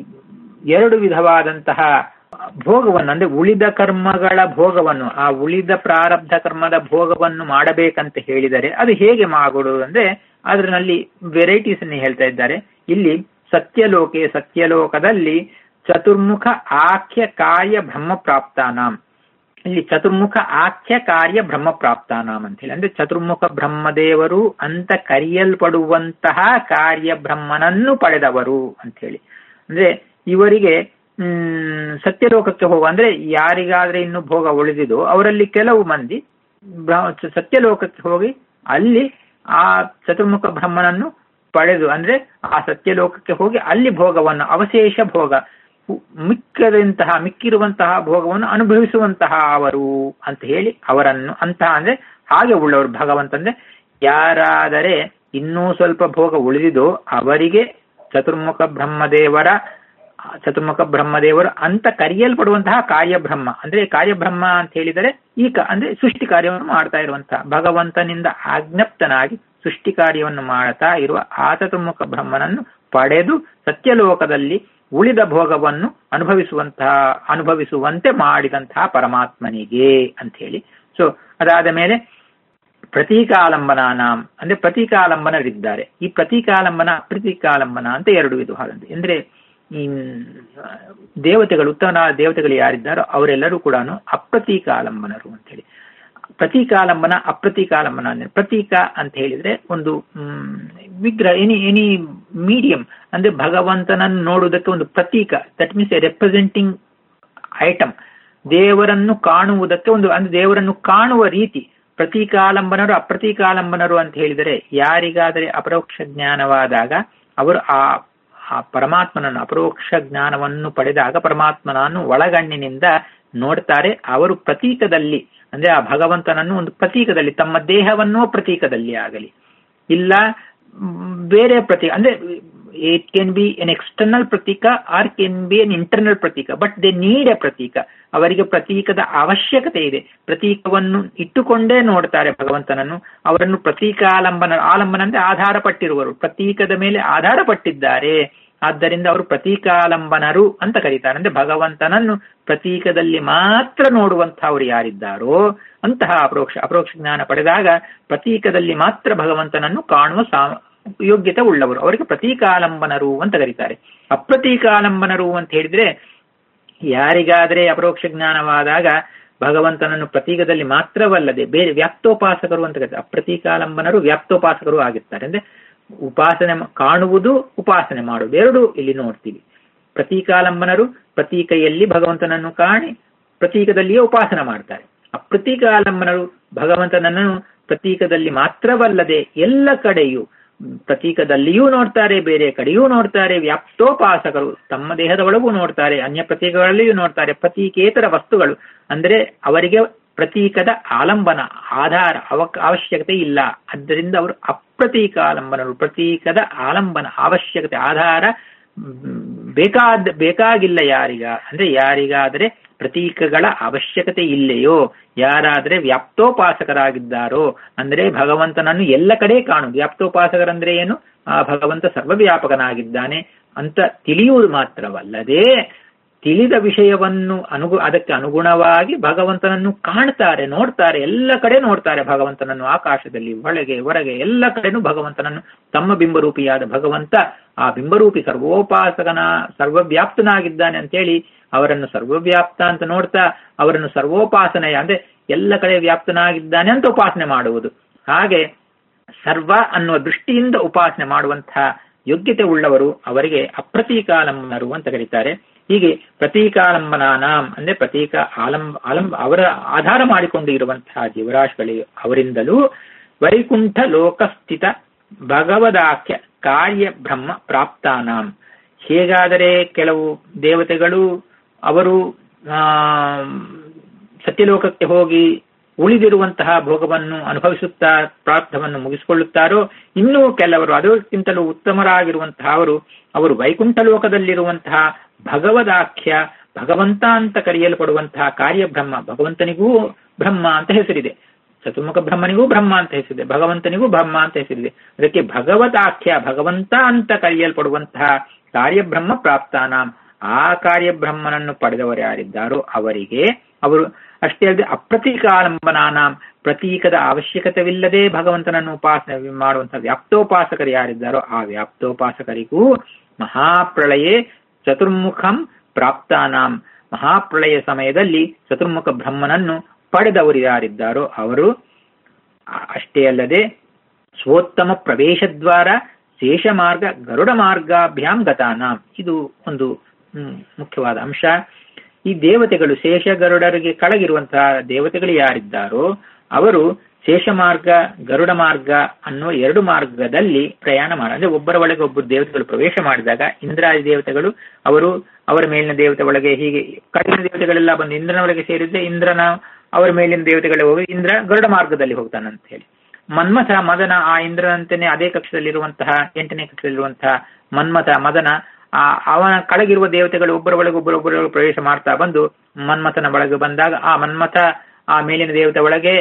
S1: ಎರಡು ವಿಧವಾದಂತಹ ಭೋಗವನ್ನು ಅಂದ್ರೆ ಉಳಿದ ಕರ್ಮಗಳ ಭೋಗವನ್ನು ಆ ಉಳಿದ ಪ್ರಾರಬ್ಧ ಕರ್ಮದ ಭೋಗವನ್ನು ಮಾಡಬೇಕಂತ ಹೇಳಿದರೆ ಅದು ಹೇಗೆ ಮಾಡುವುದು ಅಂದ್ರೆ ಅದರಲ್ಲಿ ವೆರೈಟೀಸ್ ಅನ್ನು ಹೇಳ್ತಾ ಇದ್ದಾರೆ ಇಲ್ಲಿ ಸತ್ಯಲೋಕೆ ಸತ್ಯಲೋಕದಲ್ಲಿ ಚತುರ್ಮುಖ ಆಖ್ಯ ಕಾರ್ಯ ಬ್ರಹ್ಮ ಪ್ರಾಪ್ತಾನಾಂ ಇಲ್ಲಿ ಚತುರ್ಮುಖ ಆಖ್ಯ ಕಾರ್ಯ ಬ್ರಹ್ಮ ಪ್ರಾಪ್ತಾನಾಂ ಅಂತ ಹೇಳಿ ಅಂದ್ರೆ ಚತುರ್ಮುಖ ಬ್ರಹ್ಮದೇವರು ಅಂತ ಕರೆಯಲ್ಪಡುವಂತಹ ಕಾರ್ಯ ಬ್ರಹ್ಮನನ್ನು ಪಡೆದವರು ಅಂತ ಹೇಳಿ ಅಂದ್ರೆ ಇವರಿಗೆ ಹ್ಮ್ ಸತ್ಯಲೋಕಕ್ಕೆ ಹೋಗುವ ಅಂದ್ರೆ ಯಾರಿಗಾದ್ರೆ ಇನ್ನು ಭೋಗ ಉಳಿದಿದೋ ಅವರಲ್ಲಿ ಕೆಲವು ಮಂದಿ ಬ್ರ- ಸತ್ಯಲೋಕಕ್ಕೆ ಹೋಗಿ ಅಲ್ಲಿ ಆ ಚತುರ್ಮುಖ ಬ್ರಹ್ಮನನ್ನು ಪಡೆದು ಅಂದ್ರೆ ಆ ಸತ್ಯಲೋಕಕ್ಕೆ ಹೋಗಿ ಅಲ್ಲಿ ಭೋಗವನ್ನು ಅವಶೇಷ ಭೋಗ ಉ- ಮಿಕ್ಕದಂತಹ ಮಿಕ್ಕಿರುವಂತಹ ಭೋಗವನ್ನು ಅನುಭವಿಸುವಂತಹ ಅವರು ಅಂತ ಹೇಳಿ ಅವರನ್ನು ಅಂತಹ ಅಂದ್ರೆ ಹಾಗೆ ಉಳ್ಳವರು ಭಗವಂತ ಅಂದ್ರೆ ಯಾರಾದರೆ ಇನ್ನೂ ಸ್ವಲ್ಪ ಭೋಗ ಉಳಿದಿದೋ ಅವರಿಗೆ ಚತುರ್ಮುಖ ಬ್ರಹ್ಮದೇವರ ಚತುರ್ಮುಖ ಬ್ರಹ್ಮದೇವರು ಅಂತ ಕರೆಯಲ್ಪಡುವಂತಹ ಕಾರ್ಯಬ್ರಹ್ಮ ಅಂದ್ರೆ ಕಾರ್ಯಬ್ರಹ್ಮ ಅಂತ ಹೇಳಿದರೆ ಈಗ ಅಂದ್ರೆ ಸೃಷ್ಟಿ ಕಾರ್ಯವನ್ನು ಮಾಡ್ತಾ ಇರುವಂತಹ ಭಗವಂತನಿಂದ ಆಜ್ಞಪ್ತನಾಗಿ ಸೃಷ್ಟಿ ಕಾರ್ಯವನ್ನು ಮಾಡ್ತಾ ಇರುವ ಆ ಚತುರ್ಮುಖ ಬ್ರಹ್ಮನನ್ನು ಪಡೆದು ಸತ್ಯಲೋಕದಲ್ಲಿ ಉಳಿದ ಭೋಗವನ್ನು ಅನುಭವಿಸುವಂತಹ ಅನುಭವಿಸುವಂತೆ ಮಾಡಿದಂತಹ ಪರಮಾತ್ಮನಿಗೆ ಅಂತ ಹೇಳಿ ಸೊ ಅದಾದ ಮೇಲೆ ಪ್ರತೀಕಾಲಂಬನಾನಾಂ ಅಂದ್ರೆ ಪ್ರತೀಕಾಲಂಬನರಿದ್ದಾರೆ ಈ ಪ್ರತೀಕಾಲಂಬನ ಅಪ್ರತೀಕಾಲಂಬನ ಅಂತ ಎರಡು ವಿಧವಾದಂತೆ ಅಂದ್ರೆ ಈ ದೇವತೆಗಳು ಉತ್ತಮ ದೇವತೆಗಳು ಯಾರಿದ್ದಾರೋ ಅವರೆಲ್ಲರೂ ಕೂಡ ಅಪ್ರತೀಕಾಲಂಬನರು ಅಂತ ಹೇಳಿ ಪ್ರತೀಕಾಲಂಬನ ಅಪ್ರತೀಕಾಲಂಬನ ಅಂದ್ರೆ ಪ್ರತೀಕ ಅಂತ ಹೇಳಿದ್ರೆ ಒಂದು ಮ್, ವಿಗ್ರಹ ಎನಿ ಎನಿ ಮೀಡಿಯಂ ಅಂದ್ರೆ ಭಗವಂತನನ್ನು ನೋಡುವುದಕ್ಕೆ ಒಂದು ಪ್ರತೀಕ that means a representing item ದೇವರನ್ನು ಕಾಣುವುದಕ್ಕೆ ಒಂದು ಅಂದ್ರೆ ದೇವರನ್ನು ಕಾಣುವ ರೀತಿ ಪ್ರತೀಕಾಲಂಬನರು ಅಪ್ರತೀಕಾಲಂಬನರು ಅಂತ ಹೇಳಿದರೆ ಯಾರಿಗಾದರೆ ಅಪರೋಕ್ಷ ಜ್ಞಾನವಾದಾಗ ಅವರು ಆ ಆ ಪರಮಾತ್ಮನನ್ನು ಅಪರೋಕ್ಷ ಜ್ಞಾನವನ್ನು ಪಡೆದಾಗ ಪರಮಾತ್ಮನನ್ನು ಒಳಗಣ್ಣಿನಿಂದ ನೋಡ್ತಾರೆ ಅವರು ಪ್ರತೀಕದಲ್ಲಿ ಅಂದ್ರೆ ಆ ಭಗವಂತನನ್ನು ಒಂದು ಪ್ರತೀಕದಲ್ಲಿ ತಮ್ಮ ದೇಹವನ್ನೋ ಪ್ರತೀಕದಲ್ಲಿ ಆಗಲಿ ಇಲ್ಲ ಮ್, ಬೇರೆ ಪ್ರತೀಕ ಅಂದ್ರೆ it can be an external ಪ್ರತೀಕ or can be an internal ಪ್ರತೀಕ ಬಟ್ ದೇ ನೀಡ್ ಎ ಪ್ರತೀಕ ಅವರಿಗೆ ಪ್ರತೀಕದ ಅವಶ್ಯಕತೆ ಇದೆ ಪ್ರತೀಕವನ್ನು ಇಟ್ಟುಕೊಂಡೇ ನೋಡ್ತಾರೆ ಭಗವಂತನನ್ನು ಅವರನ್ನು ಪ್ರತೀಕಾಲಂಬನ ಆಲಂಬನ ಅಂದ್ರೆ ಆಧಾರ ಪಟ್ಟಿರುವರು ಪ್ರತೀಕದ ಮೇಲೆ ಆಧಾರ ಪಟ್ಟಿದ್ದಾರೆ ಆದ್ದರಿಂದ ಅವರು ಪ್ರತೀಕಾಲಂಬನರು ಅಂತ ಕರೀತಾರೆ ಅಂದ್ರೆ ಭಗವಂತನನ್ನು ಪ್ರತೀಕದಲ್ಲಿ ಮಾತ್ರ ನೋಡುವಂತಹವರು ಯಾರಿದ್ದಾರೋ ಅಂತಹ ಅಪರೋಕ್ಷ ಅಪರೋಕ್ಷ ಜ್ಞಾನ ಪಡೆದಾಗ ಪ್ರತೀಕದಲ್ಲಿ ಮಾತ್ರ ಭಗವಂತನನ್ನು ಕಾಣುವ ಸಾ ಯೋಗ್ಯತೆ ಉಳ್ಳವರು ಅವರಿಗೆ ಪ್ರತೀಕಾಲಂಬನರು ಅಂತ ಕರೀತಾರೆ ಅಪ್ರತೀಕಾಲಂಬನರು ಅಂತ ಹೇಳಿದ್ರೆ ಯಾರಿಗಾದ್ರೆ ಅಪರೋಕ್ಷ ಜ್ಞಾನವಾದಾಗ ಭಗವಂತನನ್ನು ಪ್ರತೀಕದಲ್ಲಿ ಮಾತ್ರವಲ್ಲದೆ ಬೇರೆ ವ್ಯಾಪ್ತೋಪಾಸಕರು ಅಂತ ಕರೀತಾರೆ ಅಪ್ರತೀಕಾಲಂಬನರು ವ್ಯಾಪ್ತೋಪಾಸಕರು ಆಗಿರ್ತಾರೆ ಅಂದ್ರೆ ಉಪಾಸನೆ ಕಾಣುವುದು ಉಪಾಸನೆ ಮಾಡುವುದು ಎರಡೂ ಇಲ್ಲಿ ನೋಡ್ತೀವಿ ಪ್ರತೀಕಾಲಂಬನರು ಪ್ರತೀಕೆಯಲ್ಲಿ ಭಗವಂತನನ್ನು ಕಾಣಿ ಪ್ರತೀಕದಲ್ಲಿಯೇ ಉಪಾಸನ ಮಾಡ್ತಾರೆ ಅಪ್ರತೀಕಾಲಂಬನರು ಭಗವಂತನನ್ನು ಪ್ರತೀಕದಲ್ಲಿ ಮಾತ್ರವಲ್ಲದೆ ಎಲ್ಲ ಕಡೆಯೂ ಪ್ರತೀಕದಲ್ಲಿಯೂ ನೋಡ್ತಾರೆ ಬೇರೆ ಕಡೆಯೂ ನೋಡ್ತಾರೆ ವ್ಯಾಪ್ತೋಪಾಸಕರು ತಮ್ಮ ದೇಹದ ಒಳಗೂ ನೋಡ್ತಾರೆ ಅನ್ಯ ಪ್ರತೀಕಗಳಲ್ಲಿಯೂ ನೋಡ್ತಾರೆ ಪ್ರತೀಕೇತರ ವಸ್ತುಗಳು ಅಂದ್ರೆ ಅವರಿಗೆ ಪ್ರತೀಕದ ಆಲಂಬನ ಆಧಾರ ಅವ ಅವಶ್ಯಕತೆ ಇಲ್ಲ ಆದ್ದರಿಂದ ಅವರು ಅಪ್ರತೀಕಾಲಂಬನರು ಪ್ರತೀಕದ ಆಲಂಬನ ಅವಶ್ಯಕತೆ ಆಧಾರ ಬೇಕಾದ ಬೇಕಾಗಿಲ್ಲ ಯಾರಿಗ ಅಂದ್ರೆ ಯಾರಿಗಾದರೆ ಪ್ರತೀಕಗಳ ಅವಶ್ಯಕತೆ ಇಲ್ಲೆಯೋ ಯಾರಾದ್ರೆ ವ್ಯಾಪ್ತೋಪಾಸಕರಾಗಿದ್ದಾರೋ ಅಂದ್ರೆ ಭಗವಂತನನ್ನು ಎಲ್ಲ ಕಡೆ ಕಾಣುದು ವ್ಯಾಪ್ತೋಪಾಸಕರಂದ್ರೆ ಏನು ಆ ಭಗವಂತ ಸರ್ವವ್ಯಾಪಕನಾಗಿದ್ದಾನೆ ಅಂತ ತಿಳಿಯುವುದು ಮಾತ್ರವಲ್ಲದೆ ತಿಳಿದ ವಿಷಯವನ್ನು ಅನುಗು ಅದಕ್ಕೆ ಅನುಗುಣವಾಗಿ ಭಗವಂತನನ್ನು ಕಾಣ್ತಾರೆ ನೋಡ್ತಾರೆ ಎಲ್ಲ ಕಡೆ ನೋಡ್ತಾರೆ ಭಗವಂತನನ್ನು ಆಕಾಶದಲ್ಲಿ ಒಳಗೆ ಹೊರಗೆ ಎಲ್ಲ ಕಡೆನೂ ಭಗವಂತನನ್ನು ತಮ್ಮ ಬಿಂಬರೂಪಿಯಾದ ಭಗವಂತ ಆ ಬಿಂಬರೂಪಿ ಸರ್ವೋಪಾಸಕನ ಸರ್ವವ್ಯಾಪ್ತನಾಗಿದ್ದಾನೆ ಅಂತೇಳಿ ಅವರನ್ನು ಸರ್ವವ್ಯಾಪ್ತ ಅಂತ ನೋಡ್ತಾ ಅವರನ್ನು ಸರ್ವೋಪಾಸನೆಯ ಅಂದ್ರೆ ಎಲ್ಲ ಕಡೆ ವ್ಯಾಪ್ತನಾಗಿದ್ದಾನೆ ಅಂತ ಉಪಾಸನೆ ಮಾಡುವುದು ಹಾಗೆ ಸರ್ವ ಅನ್ನುವ ದೃಷ್ಟಿಯಿಂದ ಉಪಾಸನೆ ಮಾಡುವಂತಹ ಯೋಗ್ಯತೆ ಉಳ್ಳವರು ಅವರಿಗೆ ಅಪ್ರತೀಕಾಲಂಬನರು ಅಂತ ಕರೀತಾರೆ ಹೀಗೆ ಪ್ರತೀಕಾಲಂಬನಾನಾಂ ಅಂದ್ರೆ ಪ್ರತೀಕ ಆಲಂಬ ಆಲಂಬ ಅವರ ಆಧಾರ ಮಾಡಿಕೊಂಡು ಇರುವಂತಹ ಜೀವರಾಶಿಗಳಿಗೆ ಅವರಿಂದಲೂ ವೈಕುಂಠ ಲೋಕಸ್ಥಿತ ಭಗವದಾಖ್ಯ ಕಾರ್ಯ ಬ್ರಹ್ಮ ಪ್ರಾಪ್ತಾನಾಂ ಹೇಗಾದರೆ ಕೆಲವು ದೇವತೆಗಳು ಅವರು ಆ ಸತ್ಯಲೋಕಕ್ಕೆ ಹೋಗಿ ಉಳಿದಿರುವಂತಹ ಭೋಗವನ್ನು ಅನುಭವಿಸುತ್ತಾ ಪ್ರಾರ್ಥವನ್ನು ಮುಗಿಸಿಕೊಳ್ಳುತ್ತಾರೋ ಇನ್ನೂ ಕೆಲವರು ಅದಕ್ಕಿಂತಲೂ ಉತ್ತಮರಾಗಿರುವಂತಹ ಅವರು ಅವರು ವೈಕುಂಠ ಲೋಕದಲ್ಲಿರುವಂತಹ ಭಗವದಾಖ್ಯ ಭಗವಂತ ಅಂತ ಕರೆಯಲ್ಪಡುವಂತಹ ಕಾರ್ಯಬ್ರಹ್ಮ ಭಗವಂತನಿಗೂ ಬ್ರಹ್ಮ ಅಂತ ಹೆಸರಿದೆ ಚತುರ್ಮುಖ ಬ್ರಹ್ಮನಿಗೂ ಬ್ರಹ್ಮ ಅಂತ ಹೆಸರಿದೆ ಭಗವಂತನಿಗೂ ಬ್ರಹ್ಮ ಅಂತ ಹೆಸರಿದೆ ಅದಕ್ಕೆ ಭಗವದಾಖ್ಯ ಭಗವಂತ ಅಂತ ಕರೆಯಲ್ಪಡುವಂತಹ ಕಾರ್ಯಬ್ರಹ್ಮ ಪ್ರಾಪ್ತಾನಾಂ ಆ ಕಾರ್ಯಬ್ರಹ್ಮನನ್ನು ಪಡೆದವರು ಯಾರಿದ್ದಾರೋ ಅವರಿಗೆ ಅವರು ಅಷ್ಟೇ ಅಲ್ಲದೆ ಅಪ್ರತೀಕಾಲಂಬನಾನಾಂ ಪ್ರತೀಕದ ಅವಶ್ಯಕತೆವಿಲ್ಲದೆ ಭಗವಂತನನ್ನು ಉಪಾಸನೆ ಮಾಡುವಂತಹ ವ್ಯಾಪ್ತೋಪಾಸಕರು ಯಾರಿದ್ದಾರೋ ಆ ವ್ಯಾಪ್ತೋಪಾಸಕರಿಗೂ ಮಹಾಪ್ರಳಯೇ ಚತುರ್ಮುಖಂ ಪ್ರಾಪ್ತಾನಾಂ ಮಹಾಪ್ರಳಯ ಸಮಯದಲ್ಲಿ ಚತುರ್ಮುಖ ಬ್ರಹ್ಮನನ್ನು ಪಡೆದವರು ಯಾರಿದ್ದಾರೋ ಅವರು ಅಷ್ಟೇ ಅಲ್ಲದೆ ಸ್ವೋತ್ತಮ ಪ್ರವೇಶದ್ವಾರ ಶೇಷ ಮಾರ್ಗ ಗರುಡ ಮಾರ್ಗಾಭ್ಯಾಂ ಗತಾನಾಂ ಇದು ಒಂದು ಮುಖ್ಯವಾದ ಅಂಶ ಈ ದೇವತೆಗಳು ಶೇಷ ಗರುಡರಿಗೆ ಕೆಳಗಿರುವಂತಹ ದೇವತೆಗಳು ಯಾರಿದ್ದಾರೋ ಅವರು ಶೇಷ ಮಾರ್ಗ ಗರುಡ ಮಾರ್ಗ ಅನ್ನುವ ಎರಡು ಮಾರ್ಗದಲ್ಲಿ ಪ್ರಯಾಣ ಮಾಡ ಅಂದ್ರೆ ಒಬ್ಬರ ಒಳಗೆ ಒಬ್ಬರು ದೇವತೆಗಳು ಪ್ರವೇಶ ಮಾಡಿದಾಗ ಇಂದ್ರಾದಿ ದೇವತೆಗಳು ಅವರು ಅವರ ಮೇಲಿನ ದೇವತೆ ಒಳಗೆ ಹೀಗೆ ಕಡಿಮೆ ದೇವತೆಗಳೆಲ್ಲ ಬಂದು ಇಂದ್ರನ ಒಳಗೆ ಸೇರಿದ್ರೆ ಇಂದ್ರನ ಅವರ ಮೇಲಿನ ದೇವತೆಗಳೇ ಹೋಗಿ ಇಂದ್ರ ಗರುಡ ಮಾರ್ಗದಲ್ಲಿ ಹೋಗ್ತಾನಂತ ಹೇಳಿ ಮನ್ಮಥ ಮದನ ಆ ಇಂದ್ರನಂತೆಯೇ ಅದೇ ಕಕ್ಷದಲ್ಲಿರುವಂತಹ ಎಂಟನೇ ಕಕ್ಷದಲ್ಲಿರುವಂತಹ ಮನ್ಮಥ ಮದನ ಆ ಅವನ ಕೆಳಗಿರುವ ದೇವತೆಗಳು ಒಬ್ಬರ ಒಳಗೆ ಒಬ್ಬರೊಬ್ಬರ ಪ್ರವೇಶ ಮಾಡ್ತಾ ಬಂದು ಮನ್ಮಥನ ಒಳಗೆ ಬಂದಾಗ ಆ ಮನ್ಮಥ ಆ ಮೇಲಿನ ದೇವತೆ ಒಳಗೆ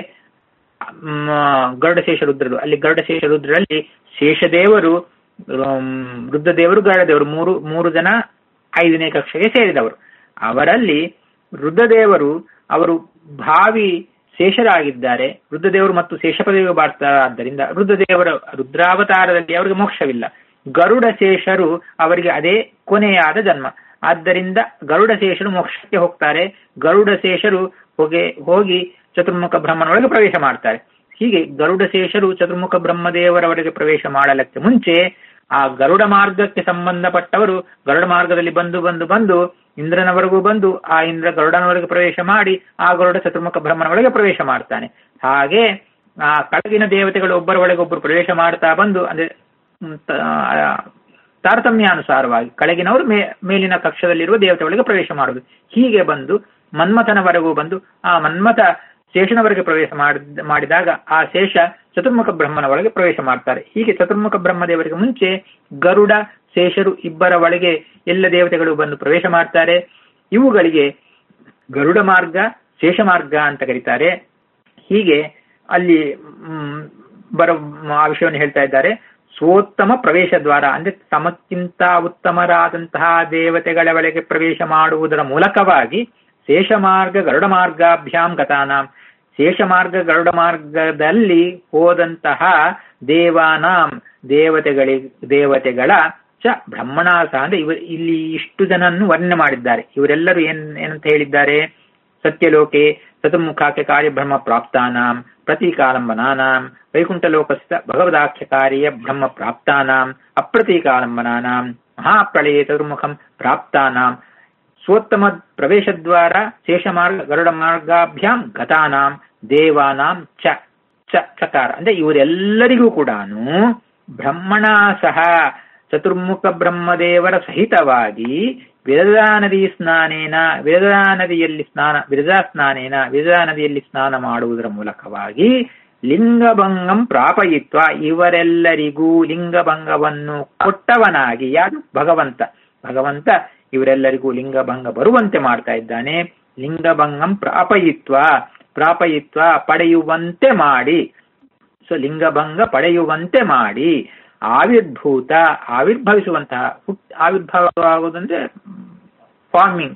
S1: ಗರುಡಶೇಷ ರುದ್ರರು ಅಲ್ಲಿ ಗರುಡಶೇಷ ರುದ್ರಲ್ಲಿ ಶೇಷದೇವರು ರುದ್ರದೇವರು ಗರುಡದೇವರು ಮೂರು ಮೂರು ಜನ ಐದನೇ ಕಕ್ಷೆಗೆ ಸೇರಿದವರು ಅವರಲ್ಲಿ ರುದ್ರದೇವರು ಅವರು ಭಾವಿ ಶೇಷರಾಗಿದ್ದಾರೆ ರುದ್ರದೇವರು ಮತ್ತು ಶೇಷಪದವಿಗೆ ಬಾಳ್ತಾರಾದ್ದರಿಂದ ರುದ್ರದೇವರ ರುದ್ರಾವತಾರದಲ್ಲಿ ಅವರಿಗೆ ಮೋಕ್ಷವಿಲ್ಲ ಗರುಡ ಶೇಷರು ಅವರಿಗೆ ಅದೇ ಕೊನೆಯಾದ ಜನ್ಮ ಆದ್ದರಿಂದ ಗರುಡ ಶೇಷರು ಮೋಕ್ಷಕ್ಕೆ ಹೋಗ್ತಾರೆ ಗರುಡ ಶೇಷರು ಹೋಗಿ ಹೋಗಿ ಚತುರ್ಮುಖ ಬ್ರಹ್ಮನೊಳಗೆ ಪ್ರವೇಶ ಮಾಡ್ತಾರೆ ಹೀಗೆ ಗರುಡ ಶೇಷರು ಚತುರ್ಮುಖ ಬ್ರಹ್ಮದೇವರವರೆಗೆ ಪ್ರವೇಶ ಮಾಡಲಕ್ಕೆ ಮುಂಚೆ ಆ ಗರುಡ ಮಾರ್ಗಕ್ಕೆ ಸಂಬಂಧಪಟ್ಟವರು ಗರುಡ ಮಾರ್ಗದಲ್ಲಿ ಬಂದು ಬಂದು ಬಂದು ಇಂದ್ರನವರೆಗೂ ಬಂದು ಆ ಇಂದ್ರ ಗರುಡನವರೆಗೆ ಪ್ರವೇಶ ಮಾಡಿ ಆ ಗರುಡ ಚತುರ್ಮುಖ ಬ್ರಹ್ಮನೊಳಗೆ ಪ್ರವೇಶ ಮಾಡ್ತಾನೆ ಹಾಗೆ ಆ ಕೆಳಗಿನ ದೇವತೆಗಳು ಒಬ್ಬರ ಒಳಗೆ ಒಬ್ಬರು ಪ್ರವೇಶ ಮಾಡ್ತಾ ಬಂದು ಅಂದ್ರೆ ತಾರತಮ್ಯಾನುಸಾರವಾಗಿ ಕೆಳಗಿನವರು ಮೇ ಮೇಲಿನ ಕಕ್ಷದಲ್ಲಿರುವ ದೇವತೆ ಒಳಗೆ ಪ್ರವೇಶ ಮಾಡುದು ಹೀಗೆ ಬಂದು ಮನ್ಮಥನವರೆಗೂ ಬಂದು ಆ ಮನ್ಮಥ ಶೇಷನವರೆಗೆ ಪ್ರವೇಶ ಮಾಡಿದಾಗ ಆ ಶೇಷ ಚತುರ್ಮುಖ ಬ್ರಹ್ಮನ ಒಳಗೆ ಪ್ರವೇಶ ಮಾಡ್ತಾರೆ ಹೀಗೆ ಚತುರ್ಮುಖ ಬ್ರಹ್ಮದೇವರಿಗೆ ಮುಂಚೆ ಗರುಡ ಶೇಷರು ಇಬ್ಬರ ಒಳಗೆ ಎಲ್ಲ ದೇವತೆಗಳು ಬಂದು ಪ್ರವೇಶ ಮಾಡ್ತಾರೆ ಇವುಗಳಿಗೆ ಗರುಡ ಮಾರ್ಗ ಶೇಷ ಮಾರ್ಗ ಅಂತ ಕರೀತಾರೆ ಹೀಗೆ ಅಲ್ಲಿ ಬರೋ ಆ ವಿಷಯವನ್ನು ಹೇಳ್ತಾ ಇದ್ದಾರೆ ಸ್ವೋತ್ತಮ ಪ್ರವೇಶ ದ್ವಾರ ಅಂದ್ರೆ ತಮಕ್ಕಿಂತ ಉತ್ತಮರಾದಂತಹ ದೇವತೆಗಳ ಒಳಗೆ ಪ್ರವೇಶ ಮಾಡುವುದರ ಮೂಲಕವಾಗಿ ಶೇಷ ಮಾರ್ಗ ಗರುಡ ಮಾರ್ಗಾಭ್ಯಾಂ ಗತಾನಾಂ ಶೇಷ ಮಾರ್ಗ ಗರುಡ ಮಾರ್ಗದಲ್ಲಿ ಹೋದಂತಹ ದೇವಾನಾಂ ದೇವತೆಗಳಿ ದೇವತೆಗಳ ಚ ಬ್ರಹ್ಮಣಾಸ ಅಂದ್ರೆ ಇವ ಇಲ್ಲಿ ಇಷ್ಟು ಜನನ್ನು ವರ್ಣನೆ ಮಾಡಿದ್ದಾರೆ ಇವರೆಲ್ಲರೂ ಏನ್ ಏನಂತ ಹೇಳಿದ್ದಾರೆ ಸತ್ಯಲೋಕೆ ಚತುರ್ಮುಖಾಖ್ಯ ಕಾರ್ಯಬ್ರಹ್ಮ ಪ್ರಾಪ್ತಾನಾಂ ಪ್ರತೀಕಾಲಂಬನಾನಾಂ ವೈಕುಂಠಲೋಕಸ್ಥ ಭಗವದಾಖ್ಯಕಾರ್ಯ ಬ್ರಹ್ಮ ಪ್ರಾಪ್ತಾನಾಂ ಅಪ್ರತೀಕಾಲಂಬನಾನಾಂ ಮಹಾಪ್ರಳಯೇ ಚತುರ್ಮುಖಂ ಪ್ರಾಪ್ತಾನಾಂ ಸ್ವೋತ್ತಮ ಪ್ರವೇಶದ್ವಾರ ಶೇಷಮಾರ್ಗ ಗರುಡ ಮಾರ್ಗಾಭ್ಯಾಂ ಗತಾನಾಂ ದೇವಾನಾಂ ಚ ಚ ಚಕಾರ ಅಂದ್ರೆ ಇವರೆಲ್ಲರಿಗೂ ಕೂಡ ಬ್ರಹ್ಮಣ ಸಹ ಚತುರ್ಮುಖ ಬ್ರಹ್ಮದೇವರ ಸಹಿತವಾಗಿ ವಿರಜಾ ನದಿ ಸ್ನಾನೇನ ವಿರಜಾ ನದಿಯಲ್ಲಿ ಸ್ನಾನ ವಿರಜಾ ಸ್ನಾನೇನ ವಿರಜಾ ನದಿಯಲ್ಲಿ ಸ್ನಾನ ಮಾಡುವುದರ ಮೂಲಕವಾಗಿ ಲಿಂಗಭಂಗಂ ಪ್ರಾಪಯಿತ್ವ ಇವರೆಲ್ಲರಿಗೂ ಲಿಂಗಭಂಗವನ್ನು ಕೊಟ್ಟವನಾಗಿ ಯಾರು ಭಗವಂತ ಭಗವಂತ ಇವರೆಲ್ಲರಿಗೂ ಲಿಂಗಭಂಗ ಬರುವಂತೆ ಮಾಡ್ತಾ ಇದ್ದಾನೆ ಲಿಂಗಭಂಗಂ ಪ್ರಾಪಯಿತ್ವ ಪ್ರಾಪಯಿತ್ವ ಪಡೆಯುವಂತೆ ಮಾಡಿ ಸೊ ಲಿಂಗಭಂಗ ಪಡೆಯುವಂತೆ ಮಾಡಿ ಆವಿರ್ಭೂತ ಆವಿರ್ಭವಿಸುವಂತಹ ಹುಟ್ ಆವಿರ್ಭಾವವಾಗುವುದಂದ್ರೆ ಫಾರ್ಮಿಂಗ್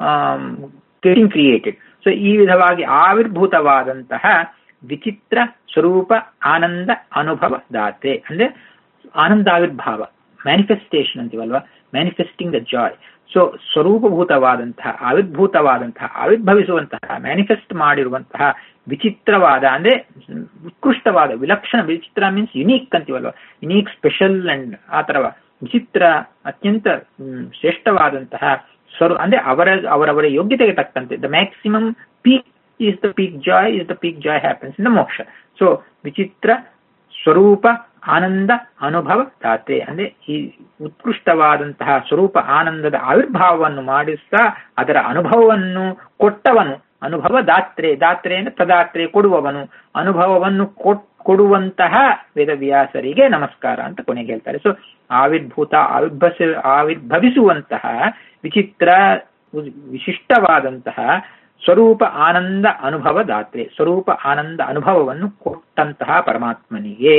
S1: ಗೆಟಿಂಗ್ ಕ್ರಿಯೇಟೆಡ್ ಸೊ ಈ ವಿಧವಾಗಿ ಆವಿರ್ಭೂತವಾದಂತಹ ವಿಚಿತ್ರ ಸ್ವರೂಪ ಆನಂದ ಅನುಭವ ದಾತೆ ಅಂದ್ರೆ ಆನಂದ ಆವಿರ್ಭಾವ ಮ್ಯಾನಿಫೆಸ್ಟೇಷನ್ ಅಂತೀವಲ್ವಾ ಮ್ಯಾನಿಫೆಸ್ಟಿಂಗ್ ದ ಜಾಯ್ ಸೊ ಸ್ವರೂಪಭೂತವಾದಂತಹ ಆವಿರ್ಭೂತವಾದಂತಹ ಆವಿರ್ಭವಿಸುವಂತಹ ಮ್ಯಾನಿಫೆಸ್ಟ್ ಮಾಡಿರುವಂತಹ ವಿಚಿತ್ರವಾದ ಅಂದ್ರೆ ಉತ್ಕೃಷ್ಟವಾದ ವಿಲಕ್ಷಣ ವಿಚಿತ್ರ ಮೀನ್ಸ್ ಯುನೀಕ್ ಅಂತೀವಲ್ವ ಯುನೀಕ್ ಸ್ಪೆಷಲ್ ಅಂಡ್ ಆ ತರ ವಿಚಿತ್ರ ಅತ್ಯಂತ ಶ್ರೇಷ್ಠವಾದಂತಹ ಸ್ವರೂ ಅಂದ್ರೆ ಅವರ ಅವರವರ ಯೋಗ್ಯತೆಗೆ ತಕ್ಕಂತೆ the maximum peak is the peak joy is the peak joy happens in the moksha so ವಿಚಿತ್ರ ಸ್ವರೂಪ ಆನಂದ ಅನುಭವ ದಾತೆ ಅಂದ್ರೆ ಈ ಉತ್ಕೃಷ್ಟವಾದಂತಹ ಸ್ವರೂಪ ಆನಂದದ ಆವಿರ್ಭಾವವನ್ನು ಮಾಡಿಸ್ತಾ ಅದರ ಅನುಭವವನ್ನು ಕೊಟ್ಟವನು ಅನುಭವ ದಾತ್ರೆ ದಾತ್ರೆ ಅಂದ್ರೆ ಪ್ರದಾತ್ರೆ ಕೊಡುವವನು ಅನುಭವವನ್ನು ಕೊಡುವಂತಹ ವೇದವ್ಯಾಸರಿಗೆ ನಮಸ್ಕಾರ ಅಂತ ಕೊನೆಗೆ ಹೇಳ್ತಾರೆ ಸೊ ಆವಿರ್ಭೂತ ಆವಿರ್ಭಸ ಆವಿರ್ಭವಿಸುವಂತಹ ವಿಚಿತ್ರ ವಿಶಿಷ್ಟವಾದಂತಹ ಸ್ವರೂಪ ಆನಂದ ಅನುಭವ ದಾತ್ರೆ ಸ್ವರೂಪ ಆನಂದ ಅನುಭವವನ್ನು ಕೊಟ್ಟಂತಹ ಪರಮಾತ್ಮನಿಗೆ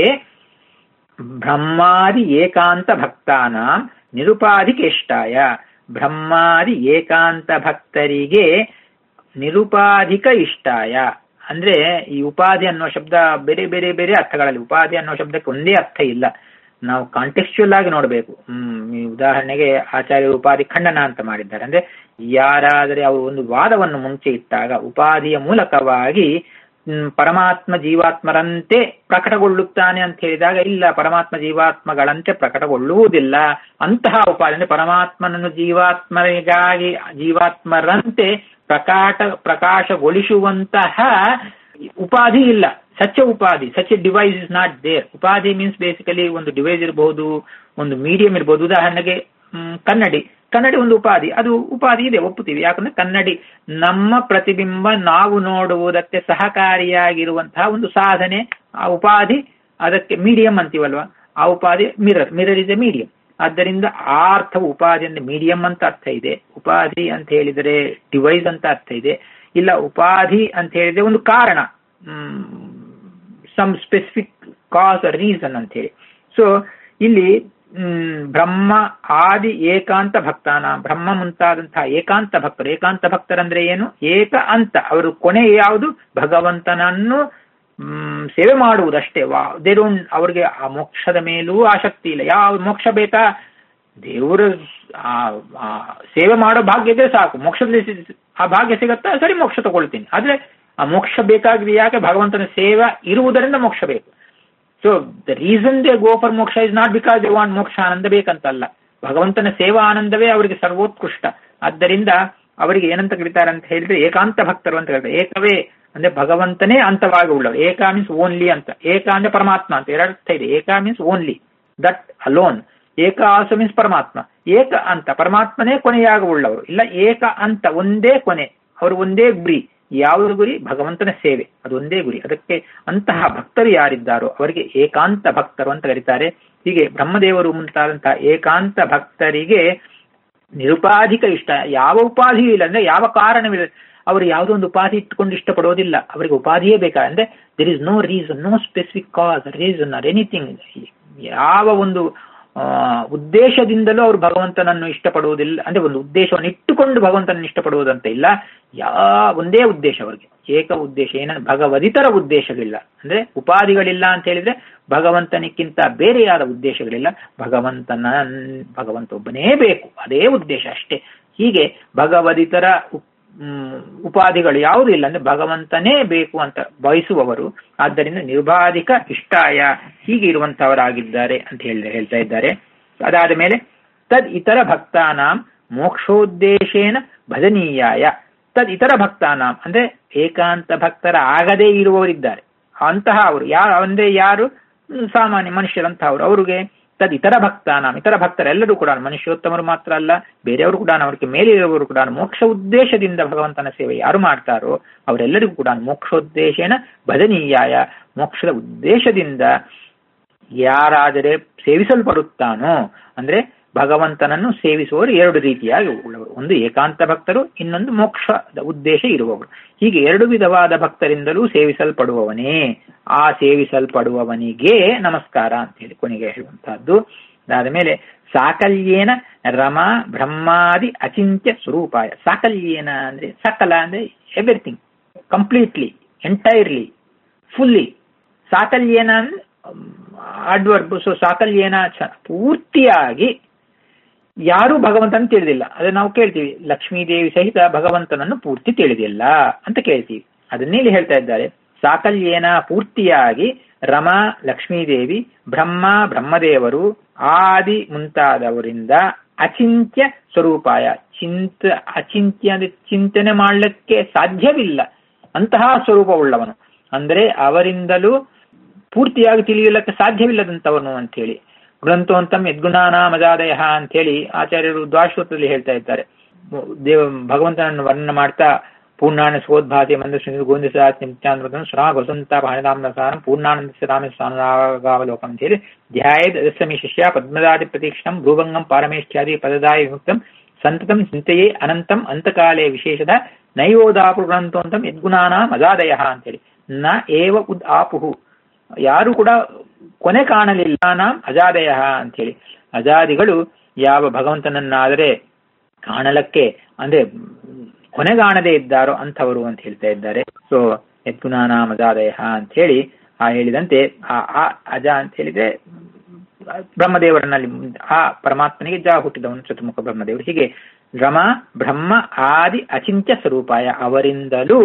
S1: ಬ್ರಹ್ಮಾದಿ ಏಕಾಂತ ಭಕ್ತಾನ ನಿರುಪಾಧಿಕೇಷ್ಟಾಯ ಬ್ರಹ್ಮಾದಿ ಏಕಾಂತ ಭಕ್ತರಿಗೆ ನಿರುಪಾಧಿಕ ಇಷ್ಟಾಯ ಅಂದ್ರೆ ಈ ಉಪಾಧಿ ಅನ್ನೋ ಶಬ್ದ ಬೇರೆ ಬೇರೆ ಬೇರೆ ಅರ್ಥಗಳಲ್ಲಿ ಉಪಾಧಿ ಅನ್ನೋ ಶಬ್ದಕ್ಕೆ ಒಂದೇ ಅರ್ಥ ಇಲ್ಲ ನಾವು ಕಾಂಟೆಕ್ಚುಯಲ್ ಆಗಿ ನೋಡಬೇಕು ಹ್ಮ್ ಈ ಉದಾಹರಣೆಗೆ ಆಚಾರ್ಯ ಉಪಾಧಿ ಖಂಡನ ಅಂತ ಮಾಡಿದ್ದಾರೆ ಅಂದ್ರೆ ಯಾರಾದರೆ ಅವರು ಒಂದು ವಾದವನ್ನು ಮುಂಚೆ ಇಟ್ಟಾಗ ಉಪಾಧಿಯ ಮೂಲಕವಾಗಿ ಪರಮಾತ್ಮ ಜೀವಾತ್ಮರಂತೆ ಪ್ರಕಟಗೊಳ್ಳುತ್ತಾನೆ ಅಂತ ಹೇಳಿದಾಗ ಇಲ್ಲ ಪರಮಾತ್ಮ ಜೀವಾತ್ಮಗಳಂತೆ ಪ್ರಕಟಗೊಳ್ಳುವುದಿಲ್ಲ ಅಂತಹ ಉಪಾಧಿ ಅಂದ್ರೆ ಪರಮಾತ್ಮನನ್ನು ಜೀವಾತ್ಮರಿಗಾಗಿ ಜೀವಾತ್ಮರಂತೆ ಪ್ರಕಾಶ ಪ್ರಕಾಶಗೊಳಿಸುವಂತಹ ಉಪಾಧಿ ಇಲ್ಲ ಸಚ್ ಉಪಾಧಿ such device is not there ಉಪಾಧಿ ಮೀನ್ಸ್ ಬೇಸಿಕಲಿ ಒಂದು ಡಿವೈಸ್ ಇರಬಹುದು ಒಂದು ಮೀಡಿಯಂ ಇರಬಹುದು ಉದಾಹರಣೆಗೆ ಕನ್ನಡಿ ಕನ್ನಡಿ ಒಂದು ಉಪಾಧಿ ಅದು ಉಪಾಧಿ ಇದೆ ಒಪ್ಪುತ್ತೀವಿ ಯಾಕಂದ್ರೆ ಕನ್ನಡಿ ನಮ್ಮ ಪ್ರತಿಬಿಂಬ ನಾವು ನೋಡುವುದಕ್ಕೆ ಸಹಕಾರಿಯಾಗಿರುವಂತಹ ಒಂದು ಸಾಧನೆ ಆ ಉಪಾಧಿ ಅದಕ್ಕೆ ಮೀಡಿಯಂ ಅಂತೀವಲ್ವಾ ಆ ಉಪಾಧಿ mirror mirror is a medium ಆದ್ದರಿಂದ ಆ ಅರ್ಥವು ಉಪಾಧಿ ಅಂದ್ರೆ ಮೀಡಿಯಂ ಅಂತ ಅರ್ಥ ಇದೆ ಉಪಾಧಿ ಅಂತ ಹೇಳಿದರೆ ಡಿವೈಸ್ ಅಂತ ಅರ್ಥ ಇದೆ ಇಲ್ಲ ಉಪಾಧಿ ಅಂತ ಹೇಳಿದ್ರೆ ಒಂದು ಕಾರಣ ಸಮ್ ಸ್ಪೆಸಿಫಿಕ್ ಕಾಸ್ ರೀಸನ್ ಅಂತ ಹೇಳಿ ಸೊ ಇಲ್ಲಿ ಬ್ರಹ್ಮ ಆದಿ ಏಕಾಂತ ಭಕ್ತಾನ ಬ್ರಹ್ಮ ಮುಂತಾದಂತಹ ಏಕಾಂತ ಭಕ್ತರು ಏಕಾಂತ ಭಕ್ತರಂದ್ರೆ ಏನು ಏಕ ಅಂತ ಅವರು ಕೊನೆ ಯಾವುದು ಭಗವಂತನನ್ನು ಸೇವೆ ಮಾಡುವುದಷ್ಟೇ ವಾ ದೇ ಡೋಂಟ್ ಅವ್ರಿಗೆ ಆ ಮೋಕ್ಷದ ಮೇಲೂ ಆಸಕ್ತಿ ಇಲ್ಲ ಯಾವ ಮೋಕ್ಷ ಬೇಕಾ ದೇವರ ಸೇವೆ ಮಾಡೋ ಭಾಗ್ಯ ಇದ್ರೆ ಸಾಕು ಮೋಕ್ಷದಲ್ಲಿ ಆ ಭಾಗ್ಯ ಸಿಗತ್ತಾ ಸರಿ ಮೋಕ್ಷ ತಗೊಳ್ತೀನಿ ಆದ್ರೆ ಆ ಮೋಕ್ಷ ಬೇಕಾಗಿದೆ ಯಾಕೆ ಭಗವಂತನ ಸೇವೆ ಇರುವುದರಿಂದ ಮೋಕ್ಷ ಬೇಕು so the reason they go for moksha is not because they want moksha ಆನಂದ ಬೇಕಂತಲ್ಲ ಭಗವಂತನ ಸೇವಾ ಆನಂದವೇ ಅವರಿಗೆ ಸರ್ವೋತ್ಕೃಷ್ಟ ಆದ್ದರಿಂದ ಅವರಿಗೆ ಏನಂತ ಕರೀತಾರೆ ಅಂತ ಹೇಳಿದ್ರೆ ಏಕಾಂತ ಭಕ್ತರು ಅಂತ ಹೇಳ್ತಾರೆ ಏಕವೇ ಅಂದ್ರೆ ಭಗವಂತನೇ ಅಂತವಾಗಿ ಉಳ್ಳವರು ಏಕ ಮೀನ್ಸ್ ಓನ್ಲಿ ಅಂತ ಏಕ ಅಂದ್ರೆ ಪರಮಾತ್ಮ ಅಂತ ಎರಡರ್ಥ ಇದೆ ಏಕ ಮೀನ್ಸ್ ಓನ್ಲಿ ದಟ್ ಅಲೋನ್ ಏಕ ಆಲ್ಸೋ ಮೀನ್ಸ್ ಪರಮಾತ್ಮ ಏಕ ಅಂತ ಪರಮಾತ್ಮನೇ ಕೊನೆಯಾಗ ಉಳ್ಳವರು ಇಲ್ಲ ಏಕ ಅಂತ ಒಂದೇ ಕೊನೆ ಅವರು ಒಂದೇ ಗುರಿ ಯಾವುದ್ರ ಗುರಿ ಭಗವಂತನ ಸೇವೆ ಅದು ಒಂದೇ ಗುರಿ ಅದಕ್ಕೆ ಅಂತಹ ಭಕ್ತರು ಯಾರಿದ್ದಾರೋ ಅವರಿಗೆ ಏಕಾಂತ ಭಕ್ತರು ಅಂತ ಕರೀತಾರೆ ಹೀಗೆ ಬ್ರಹ್ಮದೇವರು ಮುಂತಾದಂತಹ ಏಕಾಂತ ಭಕ್ತರಿಗೆ ನಿರುಪಾಧಿಕ ಇಷ್ಟ ಯಾವ ಉಪಾಧಿಯೂ ಇಲ್ಲ ಅಂದ್ರೆ ಯಾವ ಕಾರಣವಿಲ್ಲ ಅವರು ಯಾವುದೋ ಒಂದು ಉಪಾಧಿ ಇಟ್ಟುಕೊಂಡು ಇಷ್ಟಪಡೋದಿಲ್ಲ ಅವರಿಗೆ ಉಪಾಧಿಯೇ ಬೇಕಾ ಅಂದ್ರೆ there is no reason no specific cause reason or anything ಯಾವ ಒಂದು ಉದ್ದೇಶದಿಂದಲೂ ಅವರು ಭಗವಂತನನ್ನು ಇಷ್ಟಪಡುವುದಿಲ್ಲ ಅಂದ್ರೆ ಒಂದು ಉದ್ದೇಶವನ್ನು ಇಟ್ಟುಕೊಂಡು ಭಗವಂತನನ್ನು ಇಷ್ಟಪಡುವುದಂತ ಇಲ್ಲ ಯಾ ಒಂದೇ ಉದ್ದೇಶ ಅವರಿಗೆ ಏಕ ಉದ್ದೇಶ ಏನಂದ್ರೆ ಭಗವದಿತರ ಉದ್ದೇಶಗಳಿಲ್ಲ ಅಂದ್ರೆ ಉಪಾಧಿಗಳಿಲ್ಲ ಅಂತ ಹೇಳಿದ್ರೆ ಭಗವಂತನಿಕ್ಕಿಂತ ಬೇರೆಯಾದ ಉದ್ದೇಶಗಳಿಲ್ಲ ಭಗವಂತನ ಭಗವಂತ ಒಬ್ಬನೇ ಬೇಕು ಅದೇ ಉದ್ದೇಶ ಅಷ್ಟೇ ಹೀಗೆ ಭಗವದಿತರ ಉಪಾಧಿಗಳು ಯಾವುದೂ ಇಲ್ಲ ಅಂದ್ರೆ ಭಗವಂತನೇ ಬೇಕು ಅಂತ ಬಯಸುವವರು ಆದ್ದರಿಂದ ನಿರ್ಬಾಧಿಕ ಇಷ್ಟಾಯ ಹೀಗೆ ಇರುವಂತಹವರಾಗಿದ್ದಾರೆ ಅಂತ ಹೇಳಿ ಹೇಳ್ತಾ ಇದ್ದಾರೆ ಅದಾದ ಮೇಲೆ ತದ್ ಇತರ ಭಕ್ತಾನಾಂ ಮೋಕ್ಷೋದ್ದೇಶೇನ ಭಜನೀಯಾಯ ತದ್ ಇತರ ಭಕ್ತಾನಾಂ ಅಂದ್ರೆ ಏಕಾಂತ ಭಕ್ತರ ಆಗದೇ ಇರುವವರಿದ್ದಾರೆ ಅಂತಹ ಅವರು ಯಾರು ಅಂದ್ರೆ ಯಾರು ಸಾಮಾನ್ಯ ಮನುಷ್ಯರಂತಹವರು ಅವರಿಗೆ ತದ್ ಇತರ ಭಕ್ತಾನಾಂ ಇತರ ಭಕ್ತರೆಲ್ಲರೂ ಕೂಡ ಮನುಷ್ಯೋತ್ತಮರು ಮಾತ್ರ ಅಲ್ಲ ಬೇರೆಯವರು ಕೂಡ ಅವರಿಗೆ ಮೇಲೆ ಇರುವವರು ಕೂಡ ಮೋಕ್ಷ ಉದ್ದೇಶದಿಂದ ಭಗವಂತನ ಸೇವೆ ಯಾರು ಮಾಡ್ತಾರೋ ಅವರೆಲ್ಲರಿಗೂ ಕೂಡ ಮೋಕ್ಷೋದ್ದೇಶೇನ ಭಜನೀಯಾಯ ಮೋಕ್ಷದ ಉದ್ದೇಶದಿಂದ ಯಾರಾದರೆ ಸೇವಿಸಲ್ಪಡುತ್ತಾನೋ ಅಂದ್ರೆ ಭಗವಂತನನ್ನು ಸೇವಿಸುವವರು ಎರಡು ರೀತಿಯಾಗಿ ಉಳ್ಳವರು ಒಂದು ಏಕಾಂತ ಭಕ್ತರು ಇನ್ನೊಂದು ಮೋಕ್ಷದ ಉದ್ದೇಶ ಇರುವವರು ಹೀಗೆ ಎರಡು ವಿಧವಾದ ಭಕ್ತರಿಂದಲೂ ಸೇವಿಸಲ್ಪಡುವವನೇ ಆ ಸೇವಿಸಲ್ಪಡುವವನಿಗೆ ನಮಸ್ಕಾರ ಅಂತ ಹೇಳಿ ಕೊನೆಗೆ ಹೇಳುವಂತಹದ್ದು ಅದಾದ ಮೇಲೆ ಸಾಕಲ್ಯೇನ ರಮ ಬ್ರಹ್ಮಾದಿ ಅಚಿಂತ್ಯ ಸ್ವರೂಪಾಯ ಸಾಕಲ್ಯೇನ ಅಂದ್ರೆ ಸಕಲ ಅಂದ್ರೆ ಎವ್ರಿಥಿಂಗ್ ಕಂಪ್ಲೀಟ್ಲಿ ಎಂಟೈರ್ಲಿ ಫುಲ್ಲಿ ಸಾಕಲ್ಯೇನ ಅಂದ್ರೆ ಅಡ್ವರ್ಬ್ ಸೊ ಸಾಕಲ್ಯೇನ ಪೂರ್ತಿಯಾಗಿ ಯಾರೂ ಭಗವಂತನ ತಿಳಿದಿಲ್ಲ ಅದೇ ನಾವು ಕೇಳ್ತೀವಿ ಲಕ್ಷ್ಮೀದೇವಿ ಸಹಿತ ಭಗವಂತನನ್ನು ಪೂರ್ತಿ ತಿಳಿದಿಲ್ಲ ಅಂತ ಕೇಳ್ತೀವಿ ಅದನ್ನೇ ಇಲ್ಲಿ ಹೇಳ್ತಾ ಇದ್ದಾರೆ ಸಾಕಲ್ಯೇನ ಪೂರ್ತಿಯಾಗಿ ರಮ ಲಕ್ಷ್ಮೀದೇವಿ ಬ್ರಹ್ಮ ಬ್ರಹ್ಮದೇವರು ಆದಿ ಮುಂತಾದವರಿಂದ ಅಚಿಂತ್ಯ ಸ್ವರೂಪಾಯ ಚಿಂತ ಅಚಿಂತ್ಯ ಅಂದ್ರೆ ಚಿಂತನೆ ಮಾಡಲಿಕ್ಕೆ ಸಾಧ್ಯವಿಲ್ಲ ಅಂತಹ ಸ್ವರೂಪವುಳ್ಳವನು ಅಂದ್ರೆ ಅವರಿಂದಲೂ ಪೂರ್ತಿಯಾಗಿ ತಿಳಿಯಲಿಕ್ಕೆ ಸಾಧ್ಯವಿಲ್ಲದಂತವನು ಅಂತ ಹೇಳಿ ಗ್ರಂಥವಂತಂ ಯದ್ಗುಣಾನಾಮಜಾದಯ ಅಂತ ಹೇಳಿ ಆಚಾರ್ಯರು ದ್ವಾಶ್ವತದಲ್ಲಿ ಹೇಳ್ತಾ ಇದ್ದಾರೆ ದೇವ ಭಗವಂತನನ್ನು ವರ್ಣನೆ ಮಾಡ್ತಾ ಪೂರ್ಣಾನ ಸೋದ್ಭಾತಿ ಮಂದಶ್ರೀ ಗೋಂದಿಸ ನಿತ್ಯಾನೃತಂ ಶ್ರಾ ವಸಂತ ಭಾಣದಾಮ್ರಸಾರಂ ಪೂರ್ಣಾನಂದ ರಾಮಸ್ವಾನುರಾಗಾವಲೋಕಂ ಅಂತ ಹೇಳಿ ಧ್ಯಾಯದ ದಶಮಿ ಶಿಷ್ಯ ಪದ್ಮದಾದಿ ಪ್ರತೀಕ್ಷಣಂ ಭ್ರೂಭಂಗಂ ಪಾರಮೇಷ್ಠ್ಯಾದಿ ಪದದಾಯ ವಿಮುಕ್ತಂ ಸಂತತಂ ಚಿಂತೆಯೇ ಅನಂತಂ ಅಂತಕಾಲೇ ವಿಶೇಷದ ನೈವೋದಾಪು ಗ್ರಂಥವಂತಂ ಯದ್ಗುಣಾನಾಂ ಅಜಾದಯ ಅಂತೇಳಿ ನ ಏವ ಉದ್ ಆಪುಹು ಯಾರು ಕೂಡ ಕೊನೆ ಕಾಣಲಿಲ್ಲ ನಾಂ ಅಜಾದಯ ಅಂತೇಳಿ ಅಜಾದಿಗಳು ಯಾವ ಭಗವಂತನನ್ನಾದರೆ ಕಾಣಲಕ್ಕೆ ಅಂದ್ರೆ ಕೊನೆಗಾಣದೇ ಇದ್ದಾರೋ ಅಂಥವರು ಅಂತ ಹೇಳ್ತಾ ಇದ್ದಾರೆ ಸೊ ಯದ್ಗುಣಾನಾಂ ಅಜಾದಯ ಅಂತ ಹೇಳಿ ಆ ಹೇಳಿದಂತೆ ಆ ಅಜ ಅಂತ ಹೇಳಿದ್ರೆ ಬ್ರಹ್ಮದೇವರನಲ್ಲಿ ಆ ಪರಮಾತ್ಮನಿಗೆ ಜಾ ಹುಟ್ಟಿದವನು ಚತುರ್ಮುಖ ಬ್ರಹ್ಮದೇವರು ಹೀಗೆ ರಮ ಬ್ರಹ್ಮ ಆದಿ ಅಚಿಂತ್ಯ ಸ್ವರೂಪಾಯ ಅವರಿಂದಲೂ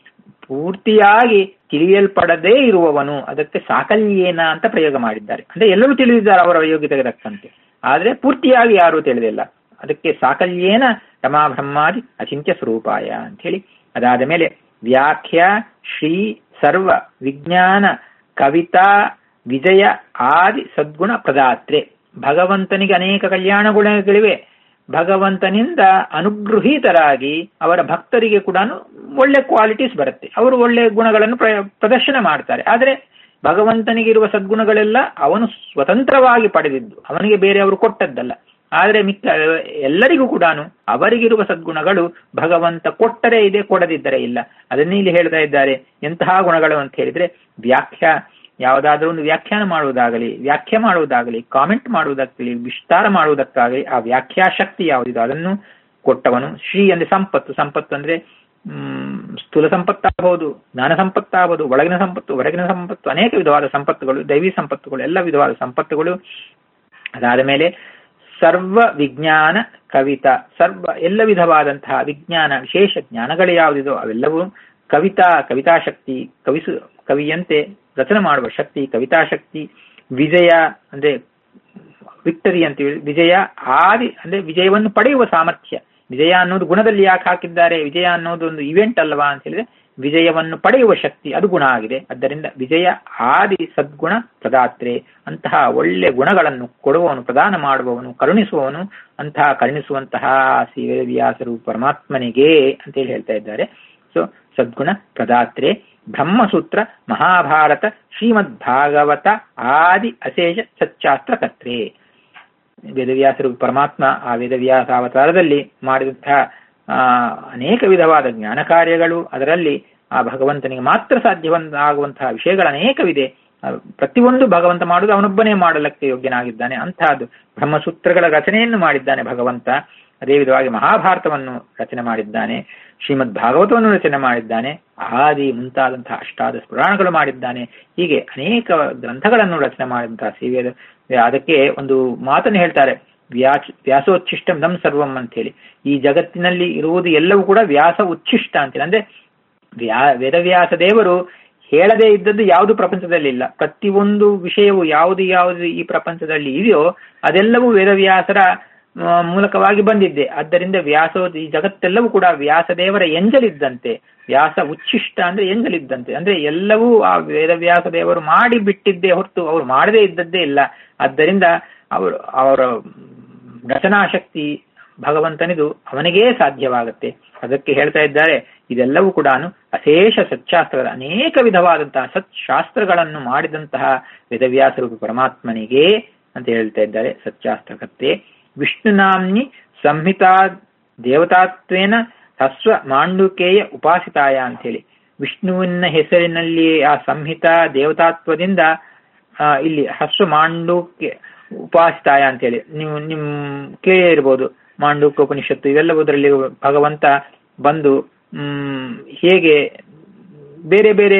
S1: ಪೂರ್ತಿಯಾಗಿ ತಿಳಿಯಲ್ಪಡದೇ ಇರುವವನು ಅದಕ್ಕೆ ಸಾಕಲ್ಯೇನ ಅಂತ ಪ್ರಯೋಗ ಮಾಡಿದ್ದಾರೆ ಅಂದ್ರೆ ಎಲ್ಲರೂ ತಿಳಿದಿದ್ದಾರೆ ಅವರ ಯೋಗ್ಯತೆಗೆ ತಕ್ಕಂತೆ ಆದ್ರೆ ಪೂರ್ತಿಯಾಗಿ ಯಾರೂ ತಿಳಿದಿಲ್ಲ ಅದಕ್ಕೆ ಸಾಕಲ್ಯೇನ ರಮಾ ಬ್ರಹ್ಮಾದಿ ಅಚಿಂತ್ಯ ಸ್ವರೂಪಾಯ ಅಂತ ಹೇಳಿ ಅದಾದ ಮೇಲೆ ವ್ಯಾಖ್ಯ ಶ್ರೀ ಸರ್ವ ವಿಜ್ಞಾನ ಕವಿತಾ ವಿಜಯ ಆದಿ ಸದ್ಗುಣ ಪ್ರದಾತ್ರೆ ಭಗವಂತನಿಗೆ ಅನೇಕ ಕಲ್ಯಾಣ ಗುಣಗಳಿವೆ ಭಗವಂತನಿಂದ ಅನುಗೃಹೀತರಾಗಿ ಅವರ ಭಕ್ತರಿಗೆ ಕೂಡ ಒಳ್ಳೆ ಕ್ವಾಲಿಟೀಸ್ ಬರುತ್ತೆ ಅವರು ಒಳ್ಳೆ ಗುಣಗಳನ್ನು ಪ್ರದರ್ಶನ ಮಾಡ್ತಾರೆ ಆದರೆ ಭಗವಂತನಿಗಿರುವ ಸದ್ಗುಣಗಳೆಲ್ಲ ಅವನು ಸ್ವತಂತ್ರವಾಗಿ ಪಡೆದಿದ್ದು ಅವನಿಗೆ ಬೇರೆಯವರು ಕೊಟ್ಟದ್ದಲ್ಲ ಆದರೆ ಮಿಕ್ಕ ಎಲ್ಲರಿಗೂ ಕೂಡ ಅವರಿಗಿರುವ ಸದ್ಗುಣಗಳು ಭಗವಂತ ಕೊಟ್ಟರೆ ಇದೆ ಕೊಡದಿದ್ದರೆ ಇಲ್ಲ ಅದನ್ನೇ ಇಲ್ಲಿ ಹೇಳ್ತಾ ಇದ್ದಾರೆ ಎಂತಹ ಗುಣಗಳು ಅಂತ ಹೇಳಿದ್ರೆ ವ್ಯಾಖ್ಯಾ ಯಾವುದಾದ್ರೂ ಒಂದು ವ್ಯಾಖ್ಯಾನ ಮಾಡುವುದಾಗಲಿ ವ್ಯಾಖ್ಯೆ ಮಾಡುವುದಾಗಲಿ ಕಾಮೆಂಟ್ ಮಾಡುವುದಕ್ಕಾಗಲಿ ವಿಸ್ತಾರ ಮಾಡುವುದಕ್ಕಾಗಲಿ ಆ ವ್ಯಾಖ್ಯಾ ಶಕ್ತಿ ಯಾವುದಿದೆ ಅದನ್ನು ಕೊಟ್ಟವನು ಶ್ರೀ ಅಂದ್ರೆ ಸಂಪತ್ತು ಸಂಪತ್ತು ಅಂದ್ರೆ ಹ್ಮ್ ಸ್ಥೂಲ ಸಂಪತ್ತಾಗಬಹುದು ಜ್ಞಾನ ಸಂಪತ್ತಾಗಬಹುದು ಒಳಗಿನ ಸಂಪತ್ತು ಹೊರಗಿನ ಸಂಪತ್ತು ಅನೇಕ ವಿಧವಾದ ಸಂಪತ್ತುಗಳು ದೈವಿ ಸಂಪತ್ತುಗಳು ಎಲ್ಲ ವಿಧವಾದ ಸಂಪತ್ತುಗಳು ಅದಾದ ಮೇಲೆ ಸರ್ವ ವಿಜ್ಞಾನ ಕವಿತಾ ಸರ್ವ ಎಲ್ಲ ವಿಧವಾದಂತಹ ವಿಜ್ಞಾನ ವಿಶೇಷ ಜ್ಞಾನಗಳು ಯಾವುದಿದೋ ಅವೆಲ್ಲವೂ ಕವಿತಾ ಕವಿತಾಶಕ್ತಿ ಕವಿಸು ಕವಿಯಂತೆ ರಚನೆ ಮಾಡುವ ಶಕ್ತಿ ಕವಿತಾಶಕ್ತಿ ವಿಜಯ ಅಂದ್ರೆ ವಿಕ್ಟರಿ ಅಂತೀವಿ ವಿಜಯ ಆದಿ ಅಂದ್ರೆ ವಿಜಯವನ್ನು ಪಡೆಯುವ ಸಾಮರ್ಥ್ಯ ವಿಜಯ ಅನ್ನೋದು ಗುಣದಲ್ಲಿ ಯಾಕೆ ಹಾಕಿದ್ದಾರೆ ವಿಜಯ ಅನ್ನೋದು ಒಂದು ಇವೆಂಟ್ ಅಲ್ವಾ ಅಂತ ಹೇಳಿದ್ರೆ ವಿಜಯವನ್ನು ಪಡೆಯುವ ಶಕ್ತಿ ಅದು ಗುಣ ಆಗಿದೆ ಆದ್ದರಿಂದ ವಿಜಯ ಆದಿ ಸದ್ಗುಣ ಪ್ರದಾತ್ರೆ ಅಂತಹ ಒಳ್ಳೆ ಗುಣಗಳನ್ನು ಕೊಡುವವನು ಪ್ರದಾನ ಮಾಡುವವನು ಕರುಣಿಸುವವನು ಅಂತಹ ಕರುಣಿಸುವಂತಹ ವ್ಯಾಸರು ಪರಮಾತ್ಮನಿಗೆ ಅಂತೇಳಿ ಹೇಳ್ತಾ ಇದ್ದಾರೆ ಸೊ ಸದ್ಗುಣ ಪ್ರದಾತ್ರೆ ಬ್ರಹ್ಮಸೂತ್ರ ಮಹಾಭಾರತ ಶ್ರೀಮದ್ ಭಾಗವತ ಆದಿ ಅಶೇಷ ಸಚ್ಚಾಸ್ತ್ರ ಕರ್ತ್ರೆ ವೇದವ್ಯಾಸರು ಪರಮಾತ್ಮ ಆ ವೇದವ್ಯಾಸ ಅವತಾರದಲ್ಲಿ ಮಾಡಿದಂತಹ ಅನೇಕ ವಿಧವಾದ ಜ್ಞಾನ ಕಾರ್ಯಗಳು ಅದರಲ್ಲಿ ಆ ಭಗವಂತನಿಗೆ ಮಾತ್ರ ಸಾಧ್ಯವಾಗುವಂತಹ ವಿಷಯಗಳು ಅನೇಕವಿದೆ ಪ್ರತಿಯೊಂದು ಭಗವಂತ ಮಾಡುವುದು ಅವನೊಬ್ಬನೇ ಮಾಡಲಕ್ಕೆ ಯೋಗ್ಯನಾಗಿದ್ದಾನೆ ಅಂತಹದ್ದು ಬ್ರಹ್ಮಸೂತ್ರಗಳ ರಚನೆಯನ್ನು ಮಾಡಿದ್ದಾನೆ ಭಗವಂತ ಅದೇ ವಿಧವಾಗಿ ಮಹಾಭಾರತವನ್ನು ರಚನೆ ಮಾಡಿದ್ದಾನೆ ಶ್ರೀಮದ್ ಭಾಗವತವನ್ನು ರಚನೆ ಮಾಡಿದ್ದಾನೆ ಆದಿ ಮುಂತಾದಂತಹ ಅಷ್ಟಾದ ಪುರಾಣಗಳು ಮಾಡಿದ್ದಾನೆ ಹೀಗೆ ಅನೇಕ ಗ್ರಂಥಗಳನ್ನು ರಚನೆ ಮಾಡಿದಂತಹ ಸಿವೇದ ಅದಕ್ಕೆ ಒಂದು ಮಾತನ್ನು ಹೇಳ್ತಾರೆ ವ್ಯಾಸ ವ್ಯಾಸೋಚ್ಛಿಷ್ಟಂ ನಮ್ ಸರ್ವಂ ಅಂತ ಹೇಳಿ ಈ ಜಗತ್ತಿನಲ್ಲಿ ಇರುವುದು ಎಲ್ಲವೂ ಕೂಡ ವ್ಯಾಸ ಉಚ್ಛಿಷ್ಟ ಅಂತೇಳಿ ಅಂದ್ರೆ ವ್ಯಾ ವೇದವ್ಯಾಸ ದೇವರು ಹೇಳದೇ ಇದ್ದದ್ದು ಯಾವುದು ಪ್ರಪಂಚದಲ್ಲಿ ಇಲ್ಲ ಪ್ರತಿಯೊಂದು ವಿಷಯವು ಯಾವುದು ಯಾವುದು ಈ ಪ್ರಪಂಚದಲ್ಲಿ ಇದೆಯೋ ಅದೆಲ್ಲವೂ ವೇದವ್ಯಾಸರ ಮೂಲಕವಾಗಿ ಬಂದಿದ್ದೆ ಆದ್ದರಿಂದ ವ್ಯಾಸ ಈ ಜಗತ್ತೆಲ್ಲವೂ ಕೂಡ ವ್ಯಾಸದೇವರ ಎಂಜಲಿದ್ದಂತೆ ವ್ಯಾಸ ಉಚ್ಛಿಷ್ಟ ಅಂದ್ರೆ ಎಂಜಲಿದ್ದಂತೆ ಅಂದ್ರೆ ಎಲ್ಲವೂ ಆ ವೇದವ್ಯಾಸ ದೇವರು ಮಾಡಿ ಬಿಟ್ಟಿದ್ದೇ ಹೊರತು ಅವರು ಮಾಡದೇ ಇದ್ದದ್ದೇ ಇಲ್ಲ ಆದ್ದರಿಂದ ಅವರು ಅವರ ರಚನಾಶಕ್ತಿ ಭಗವಂತನಿದು ಅವನಿಗೇ ಸಾಧ್ಯವಾಗುತ್ತೆ ಅದಕ್ಕೆ ಹೇಳ್ತಾ ಇದ್ದಾರೆ ಇದೆಲ್ಲವೂ ಕೂಡ ಅಶೇಷ ಸಚ್ಚಾಸ್ತ್ರದ ಅನೇಕ ವಿಧವಾದಂತಹ ಸತ್ಶಾಸ್ತ್ರಗಳನ್ನು ಮಾಡಿದಂತಹ ವೇದವ್ಯಾಸರು ಪರಮಾತ್ಮನಿಗೆ ಅಂತ ಹೇಳ್ತಾ ಇದ್ದಾರೆ ಸಚ್ಚಾಸ್ತ್ರಕತ್ತೆ ವಿಷ್ಣುನಾಮ್ನಿ ಸಂಹಿತಾ ದೇವತಾತ್ವೇನ ಹಸ್ವ ಮಾಂಡುಕೇಯ ಉಪಾಸಿತಾಯ ಅಂತ ಹೇಳಿ ವಿಷ್ಣುವಿನ ಹೆಸರಿನಲ್ಲಿ ಆ ಸಂಹಿತಾ ದೇವತಾತ್ವದಿಂದ ಇಲ್ಲಿ ಹಸ್ವ ಮಾಂಡುಕ್ಯ ಉಪಾಸಿತಾಯ ಅಂತ ಹೇಳಿ ನೀವು ನಿಮ್ ಕೇಳೇ ಇರ್ಬೋದು ಮಾಂಡುಕ್ಯ ಉಪನಿಷತ್ತು ಇವೆಲ್ಲವುದರಲ್ಲಿ ಭಗವಂತ ಬಂದು ಹ್ಮ್ ಹೇಗೆ ಬೇರೆ ಬೇರೆ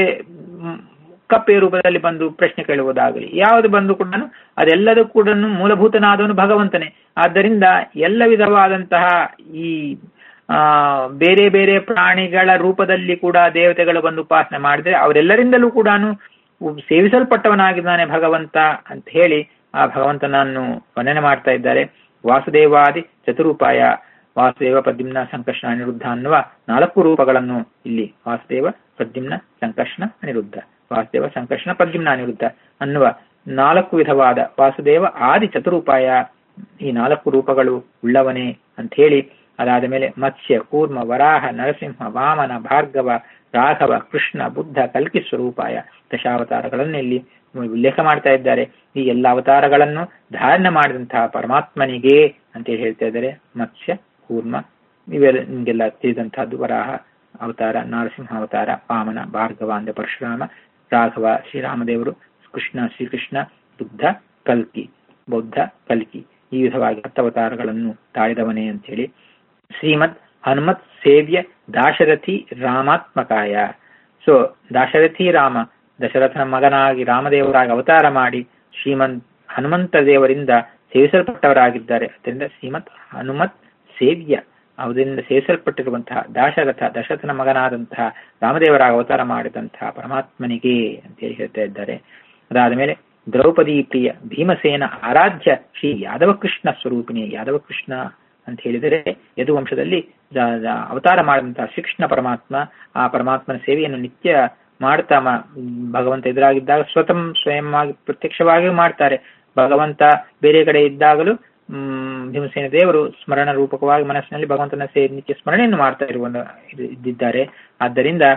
S1: ಕಪ್ಪೆ ರೂಪದಲ್ಲಿ ಬಂದು ಪ್ರಶ್ನೆ ಕೇಳುವುದಾಗಲಿ ಯಾವುದು ಬಂದು ಕೂಡ ಅದೆಲ್ಲದೂ ಕೂಡ ಮೂಲಭೂತನಾದವನು ಭಗವಂತನೇ ಆದ್ದರಿಂದ ಎಲ್ಲ ವಿಧವಾದಂತಹ ಈ ಆ ಬೇರೆ ಬೇರೆ ಪ್ರಾಣಿಗಳ ರೂಪದಲ್ಲಿ ಕೂಡ ದೇವತೆಗಳು ಬಂದು ಉಪಾಸನೆ ಮಾಡಿದ್ರೆ ಅವರೆಲ್ಲರಿಂದಲೂ ಕೂಡ ಸೇವಿಸಲ್ಪಟ್ಟವನಾಗಿದ್ದಾನೆ ಭಗವಂತ ಅಂತ ಹೇಳಿ ಆ ಭಗವಂತನನ್ನು ವರ್ಣನೆ ಮಾಡ್ತಾ ಇದ್ದಾರೆ ವಾಸುದೇವಾದಿ ಚತುರೂಪಾಯ ವಾಸುದೇವ ಪ್ರದ್ಯುಮ್ನ ಸಂಕರ್ಷಣ ಅನಿರುದ್ಧ ಅನ್ನುವ ನಾಲ್ಕು ರೂಪಗಳನ್ನು ಇಲ್ಲಿ ವಾಸುದೇವ ಪ್ರದ್ಯುಮ್ನ ಸಂಕರ್ಷಣ ಅನಿರುದ್ಧ ವಾಸುದೇವ ಸಂಕರ್ಷಣ ಪ್ರದ್ಯುಮ್ನ ಅನಿರುದ್ಧ ಅನ್ನುವ ನಾಲ್ಕು ವಿಧವಾದ ವಾಸುದೇವ ಆದಿ ಚತುರೂಪಾಯ ಈ ನಾಲ್ಕು ರೂಪಗಳು ಉಳ್ಳವನೇ ಅಂತ ಹೇಳಿ ಅದಾದ ಮೇಲೆ ಮತ್ಸ್ಯ ಕೂರ್ಮ ವರಾಹ ನರಸಿಂಹ ವಾಮನ ಭಾರ್ಗವ ರಾಘವ ಕೃಷ್ಣ ಬುದ್ಧ ಕಲ್ಕಿ ಸ್ವರೂಪಾಯ ದಶಾವತಾರಗಳನ್ನು ಇಲ್ಲಿ ಉಲ್ಲೇಖ ಮಾಡ್ತಾ ಇದ್ದಾರೆ ಈ ಎಲ್ಲ ಅವತಾರಗಳನ್ನು ಧಾರಣ ಮಾಡಿದಂತಹ ಪರಮಾತ್ಮನಿಗೆ ಅಂತ ಹೇಳ್ತಾ ಇದ್ದಾರೆ ಮತ್ಸ್ಯ ಕೂರ್ಮ ಇವೆಲ್ಲ ನಿಮ್ಗೆಲ್ಲ ತಿಳಿದಂತಹದ್ದು ವರಾಹ ಅವತಾರ ನರಸಿಂಹ ಅವತಾರ ವಾಮನ ಭಾರ್ಗವ ಅಂದ್ರೆ ಪರಶುರಾಮ ರಾಘವ ಶ್ರೀರಾಮದೇವರು ಕೃಷ್ಣ ಶ್ರೀಕೃಷ್ಣ ಬುದ್ಧ ಕಲ್ಕಿ ಬೌದ್ಧ ಕಲ್ಕಿ ಈ ವಿಧವಾಗಿ ಹತ್ತವತಾರಗಳನ್ನು ತಾಳಿದವನೇ ಅಂತ ಹೇಳಿ ಶ್ರೀಮದ್ ಹನುಮತ್ ಸೇವ್ಯ ದಾಶರಥಿ ರಾಮಾತ್ಮಕಾಯ ಸೊ ದಾಶರಥಿ ರಾಮ ದಶರಥನ ಮಗನಾಗಿ ರಾಮದೇವರಾಗಿ ಅವತಾರ ಮಾಡಿ ಶ್ರೀಮಂತ್ ಹನುಮಂತ ದೇವರಿಂದ ಸೇವಿಸಲ್ಪಟ್ಟವರಾಗಿದ್ದಾರೆ ಅದರಿಂದ ಶ್ರೀಮತ್ ಹನುಮತ್ ಸೇವ್ಯ ಅವರಿಂದ ಸೇವಿಸಲ್ಪಟ್ಟಿರುವಂತಹ ದಾಶರಥ ದಶರಥನ ಮಗನಾದಂತಹ ರಾಮದೇವರಾಗಿ ಅವತಾರ ಮಾಡಿದಂತಹ ಪರಮಾತ್ಮನಿಗೆ ಅಂತೇಳಿ ಹೇಳ್ತಾ ಇದ್ದಾರೆ ಅದಾದ ಮೇಲೆ ದ್ರೌಪದಿ ಪ್ರಿಯ ಭೀಮಸೇನ ಆರಾಧ್ಯ ಶ್ರೀ ಯಾದವ ಕೃಷ್ಣ ಸ್ವರೂಪಿಣಿ ಯಾದವ ಕೃಷ್ಣ ಅಂತ ಹೇಳಿದರೆ ಯದುವಂಶದಲ್ಲಿ ಅವತಾರ ಮಾಡಿದಂತಹ ಶ್ರೀಕೃಷ್ಣ ಪರಮಾತ್ಮ ಆ ಪರಮಾತ್ಮನ ಸೇವೆಯನ್ನು ನಿತ್ಯ ಮಾಡ್ತಾ ಭಗವಂತ ಎದುರಾಗಿದ್ದಾಗ ಸ್ವತಃ ಸ್ವಯಂ ಆಗಿ ಪ್ರತ್ಯಕ್ಷವಾಗಿ ಮಾಡ್ತಾರೆ ಭಗವಂತ ಬೇರೆ ಕಡೆ ಇದ್ದಾಗಲೂ ಹ್ಮ್ ಭೀಮಸೇನ ದೇವರು ಸ್ಮರಣ ರೂಪಕವಾಗಿ ಮನಸ್ಸಿನಲ್ಲಿ ಭಗವಂತನ ಸೇ ನಿತ್ಯ ಸ್ಮರಣೆಯನ್ನು ಮಾಡ್ತಾ ಇರುವ ಇದ್ದಿದ್ದಾರೆ ಆದ್ದರಿಂದ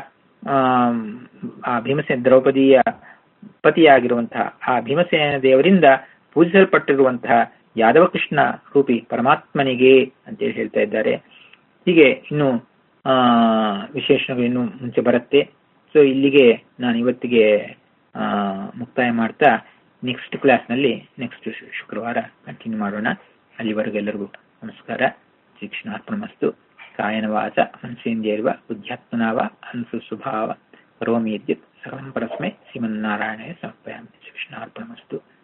S1: ಆ ಭೀಮಸೇನ ದ್ರೌಪದಿಯ ಪತಿಯಾಗಿರುವಂತಹ ಆ ಭೀಮಸೇನ ದೇವರಿಂದ ಪೂಜಿಸಲ್ಪಟ್ಟಿರುವಂತಹ ಯಾದವ ಕೃಷ್ಣ ರೂಪಿ ಪರಮಾತ್ಮನಿಗೆ ಅಂತೇಳಿ ಹೇಳ್ತಾ ಇದ್ದಾರೆ ಹೀಗೆ ಇನ್ನು ಆ ವಿಶೇಷಗಳು ಇನ್ನು ಮುಂಚೆ ಬರುತ್ತೆ ಸೊ ಇಲ್ಲಿಗೆ ನಾನು ಇವತ್ತಿಗೆ ಆ ಮುಕ್ತಾಯ ಮಾಡ್ತಾ ನೆಕ್ಸ್ಟ್ ಕ್ಲಾಸ್ನಲ್ಲಿ ನೆಕ್ಸ್ಟ್ ಶುಕ್ರವಾರ ಕಂಟಿನ್ಯೂ ಮಾಡೋಣ ಅಲ್ಲಿವರೆಗೆಲ್ಲರಿಗೂ ನಮಸ್ಕಾರ ಶಿಕ್ಷಣಾರ್ಪಣಮಸ್ತು ಕಾಯನ ವಾಚ ಮನಸೇಂದ್ರಿಯರ್ವ ಬುದ್ಧ್ಯಾತ್ಮನಾವ ಅನ್ಸು ಸ್ವಭಾವ ಕರೋಮಿ ಯದ್ಯತ್ ಸರ್ವಂ ಪರಸ್ಮೈ ಶ್ರೀಮನ್ನಾರಾಯಣೇ ಸಮರ್ಪಯಾಮಿ ಶಿಕ್ಷಣಾರ್ಪಣಮಸ್ತು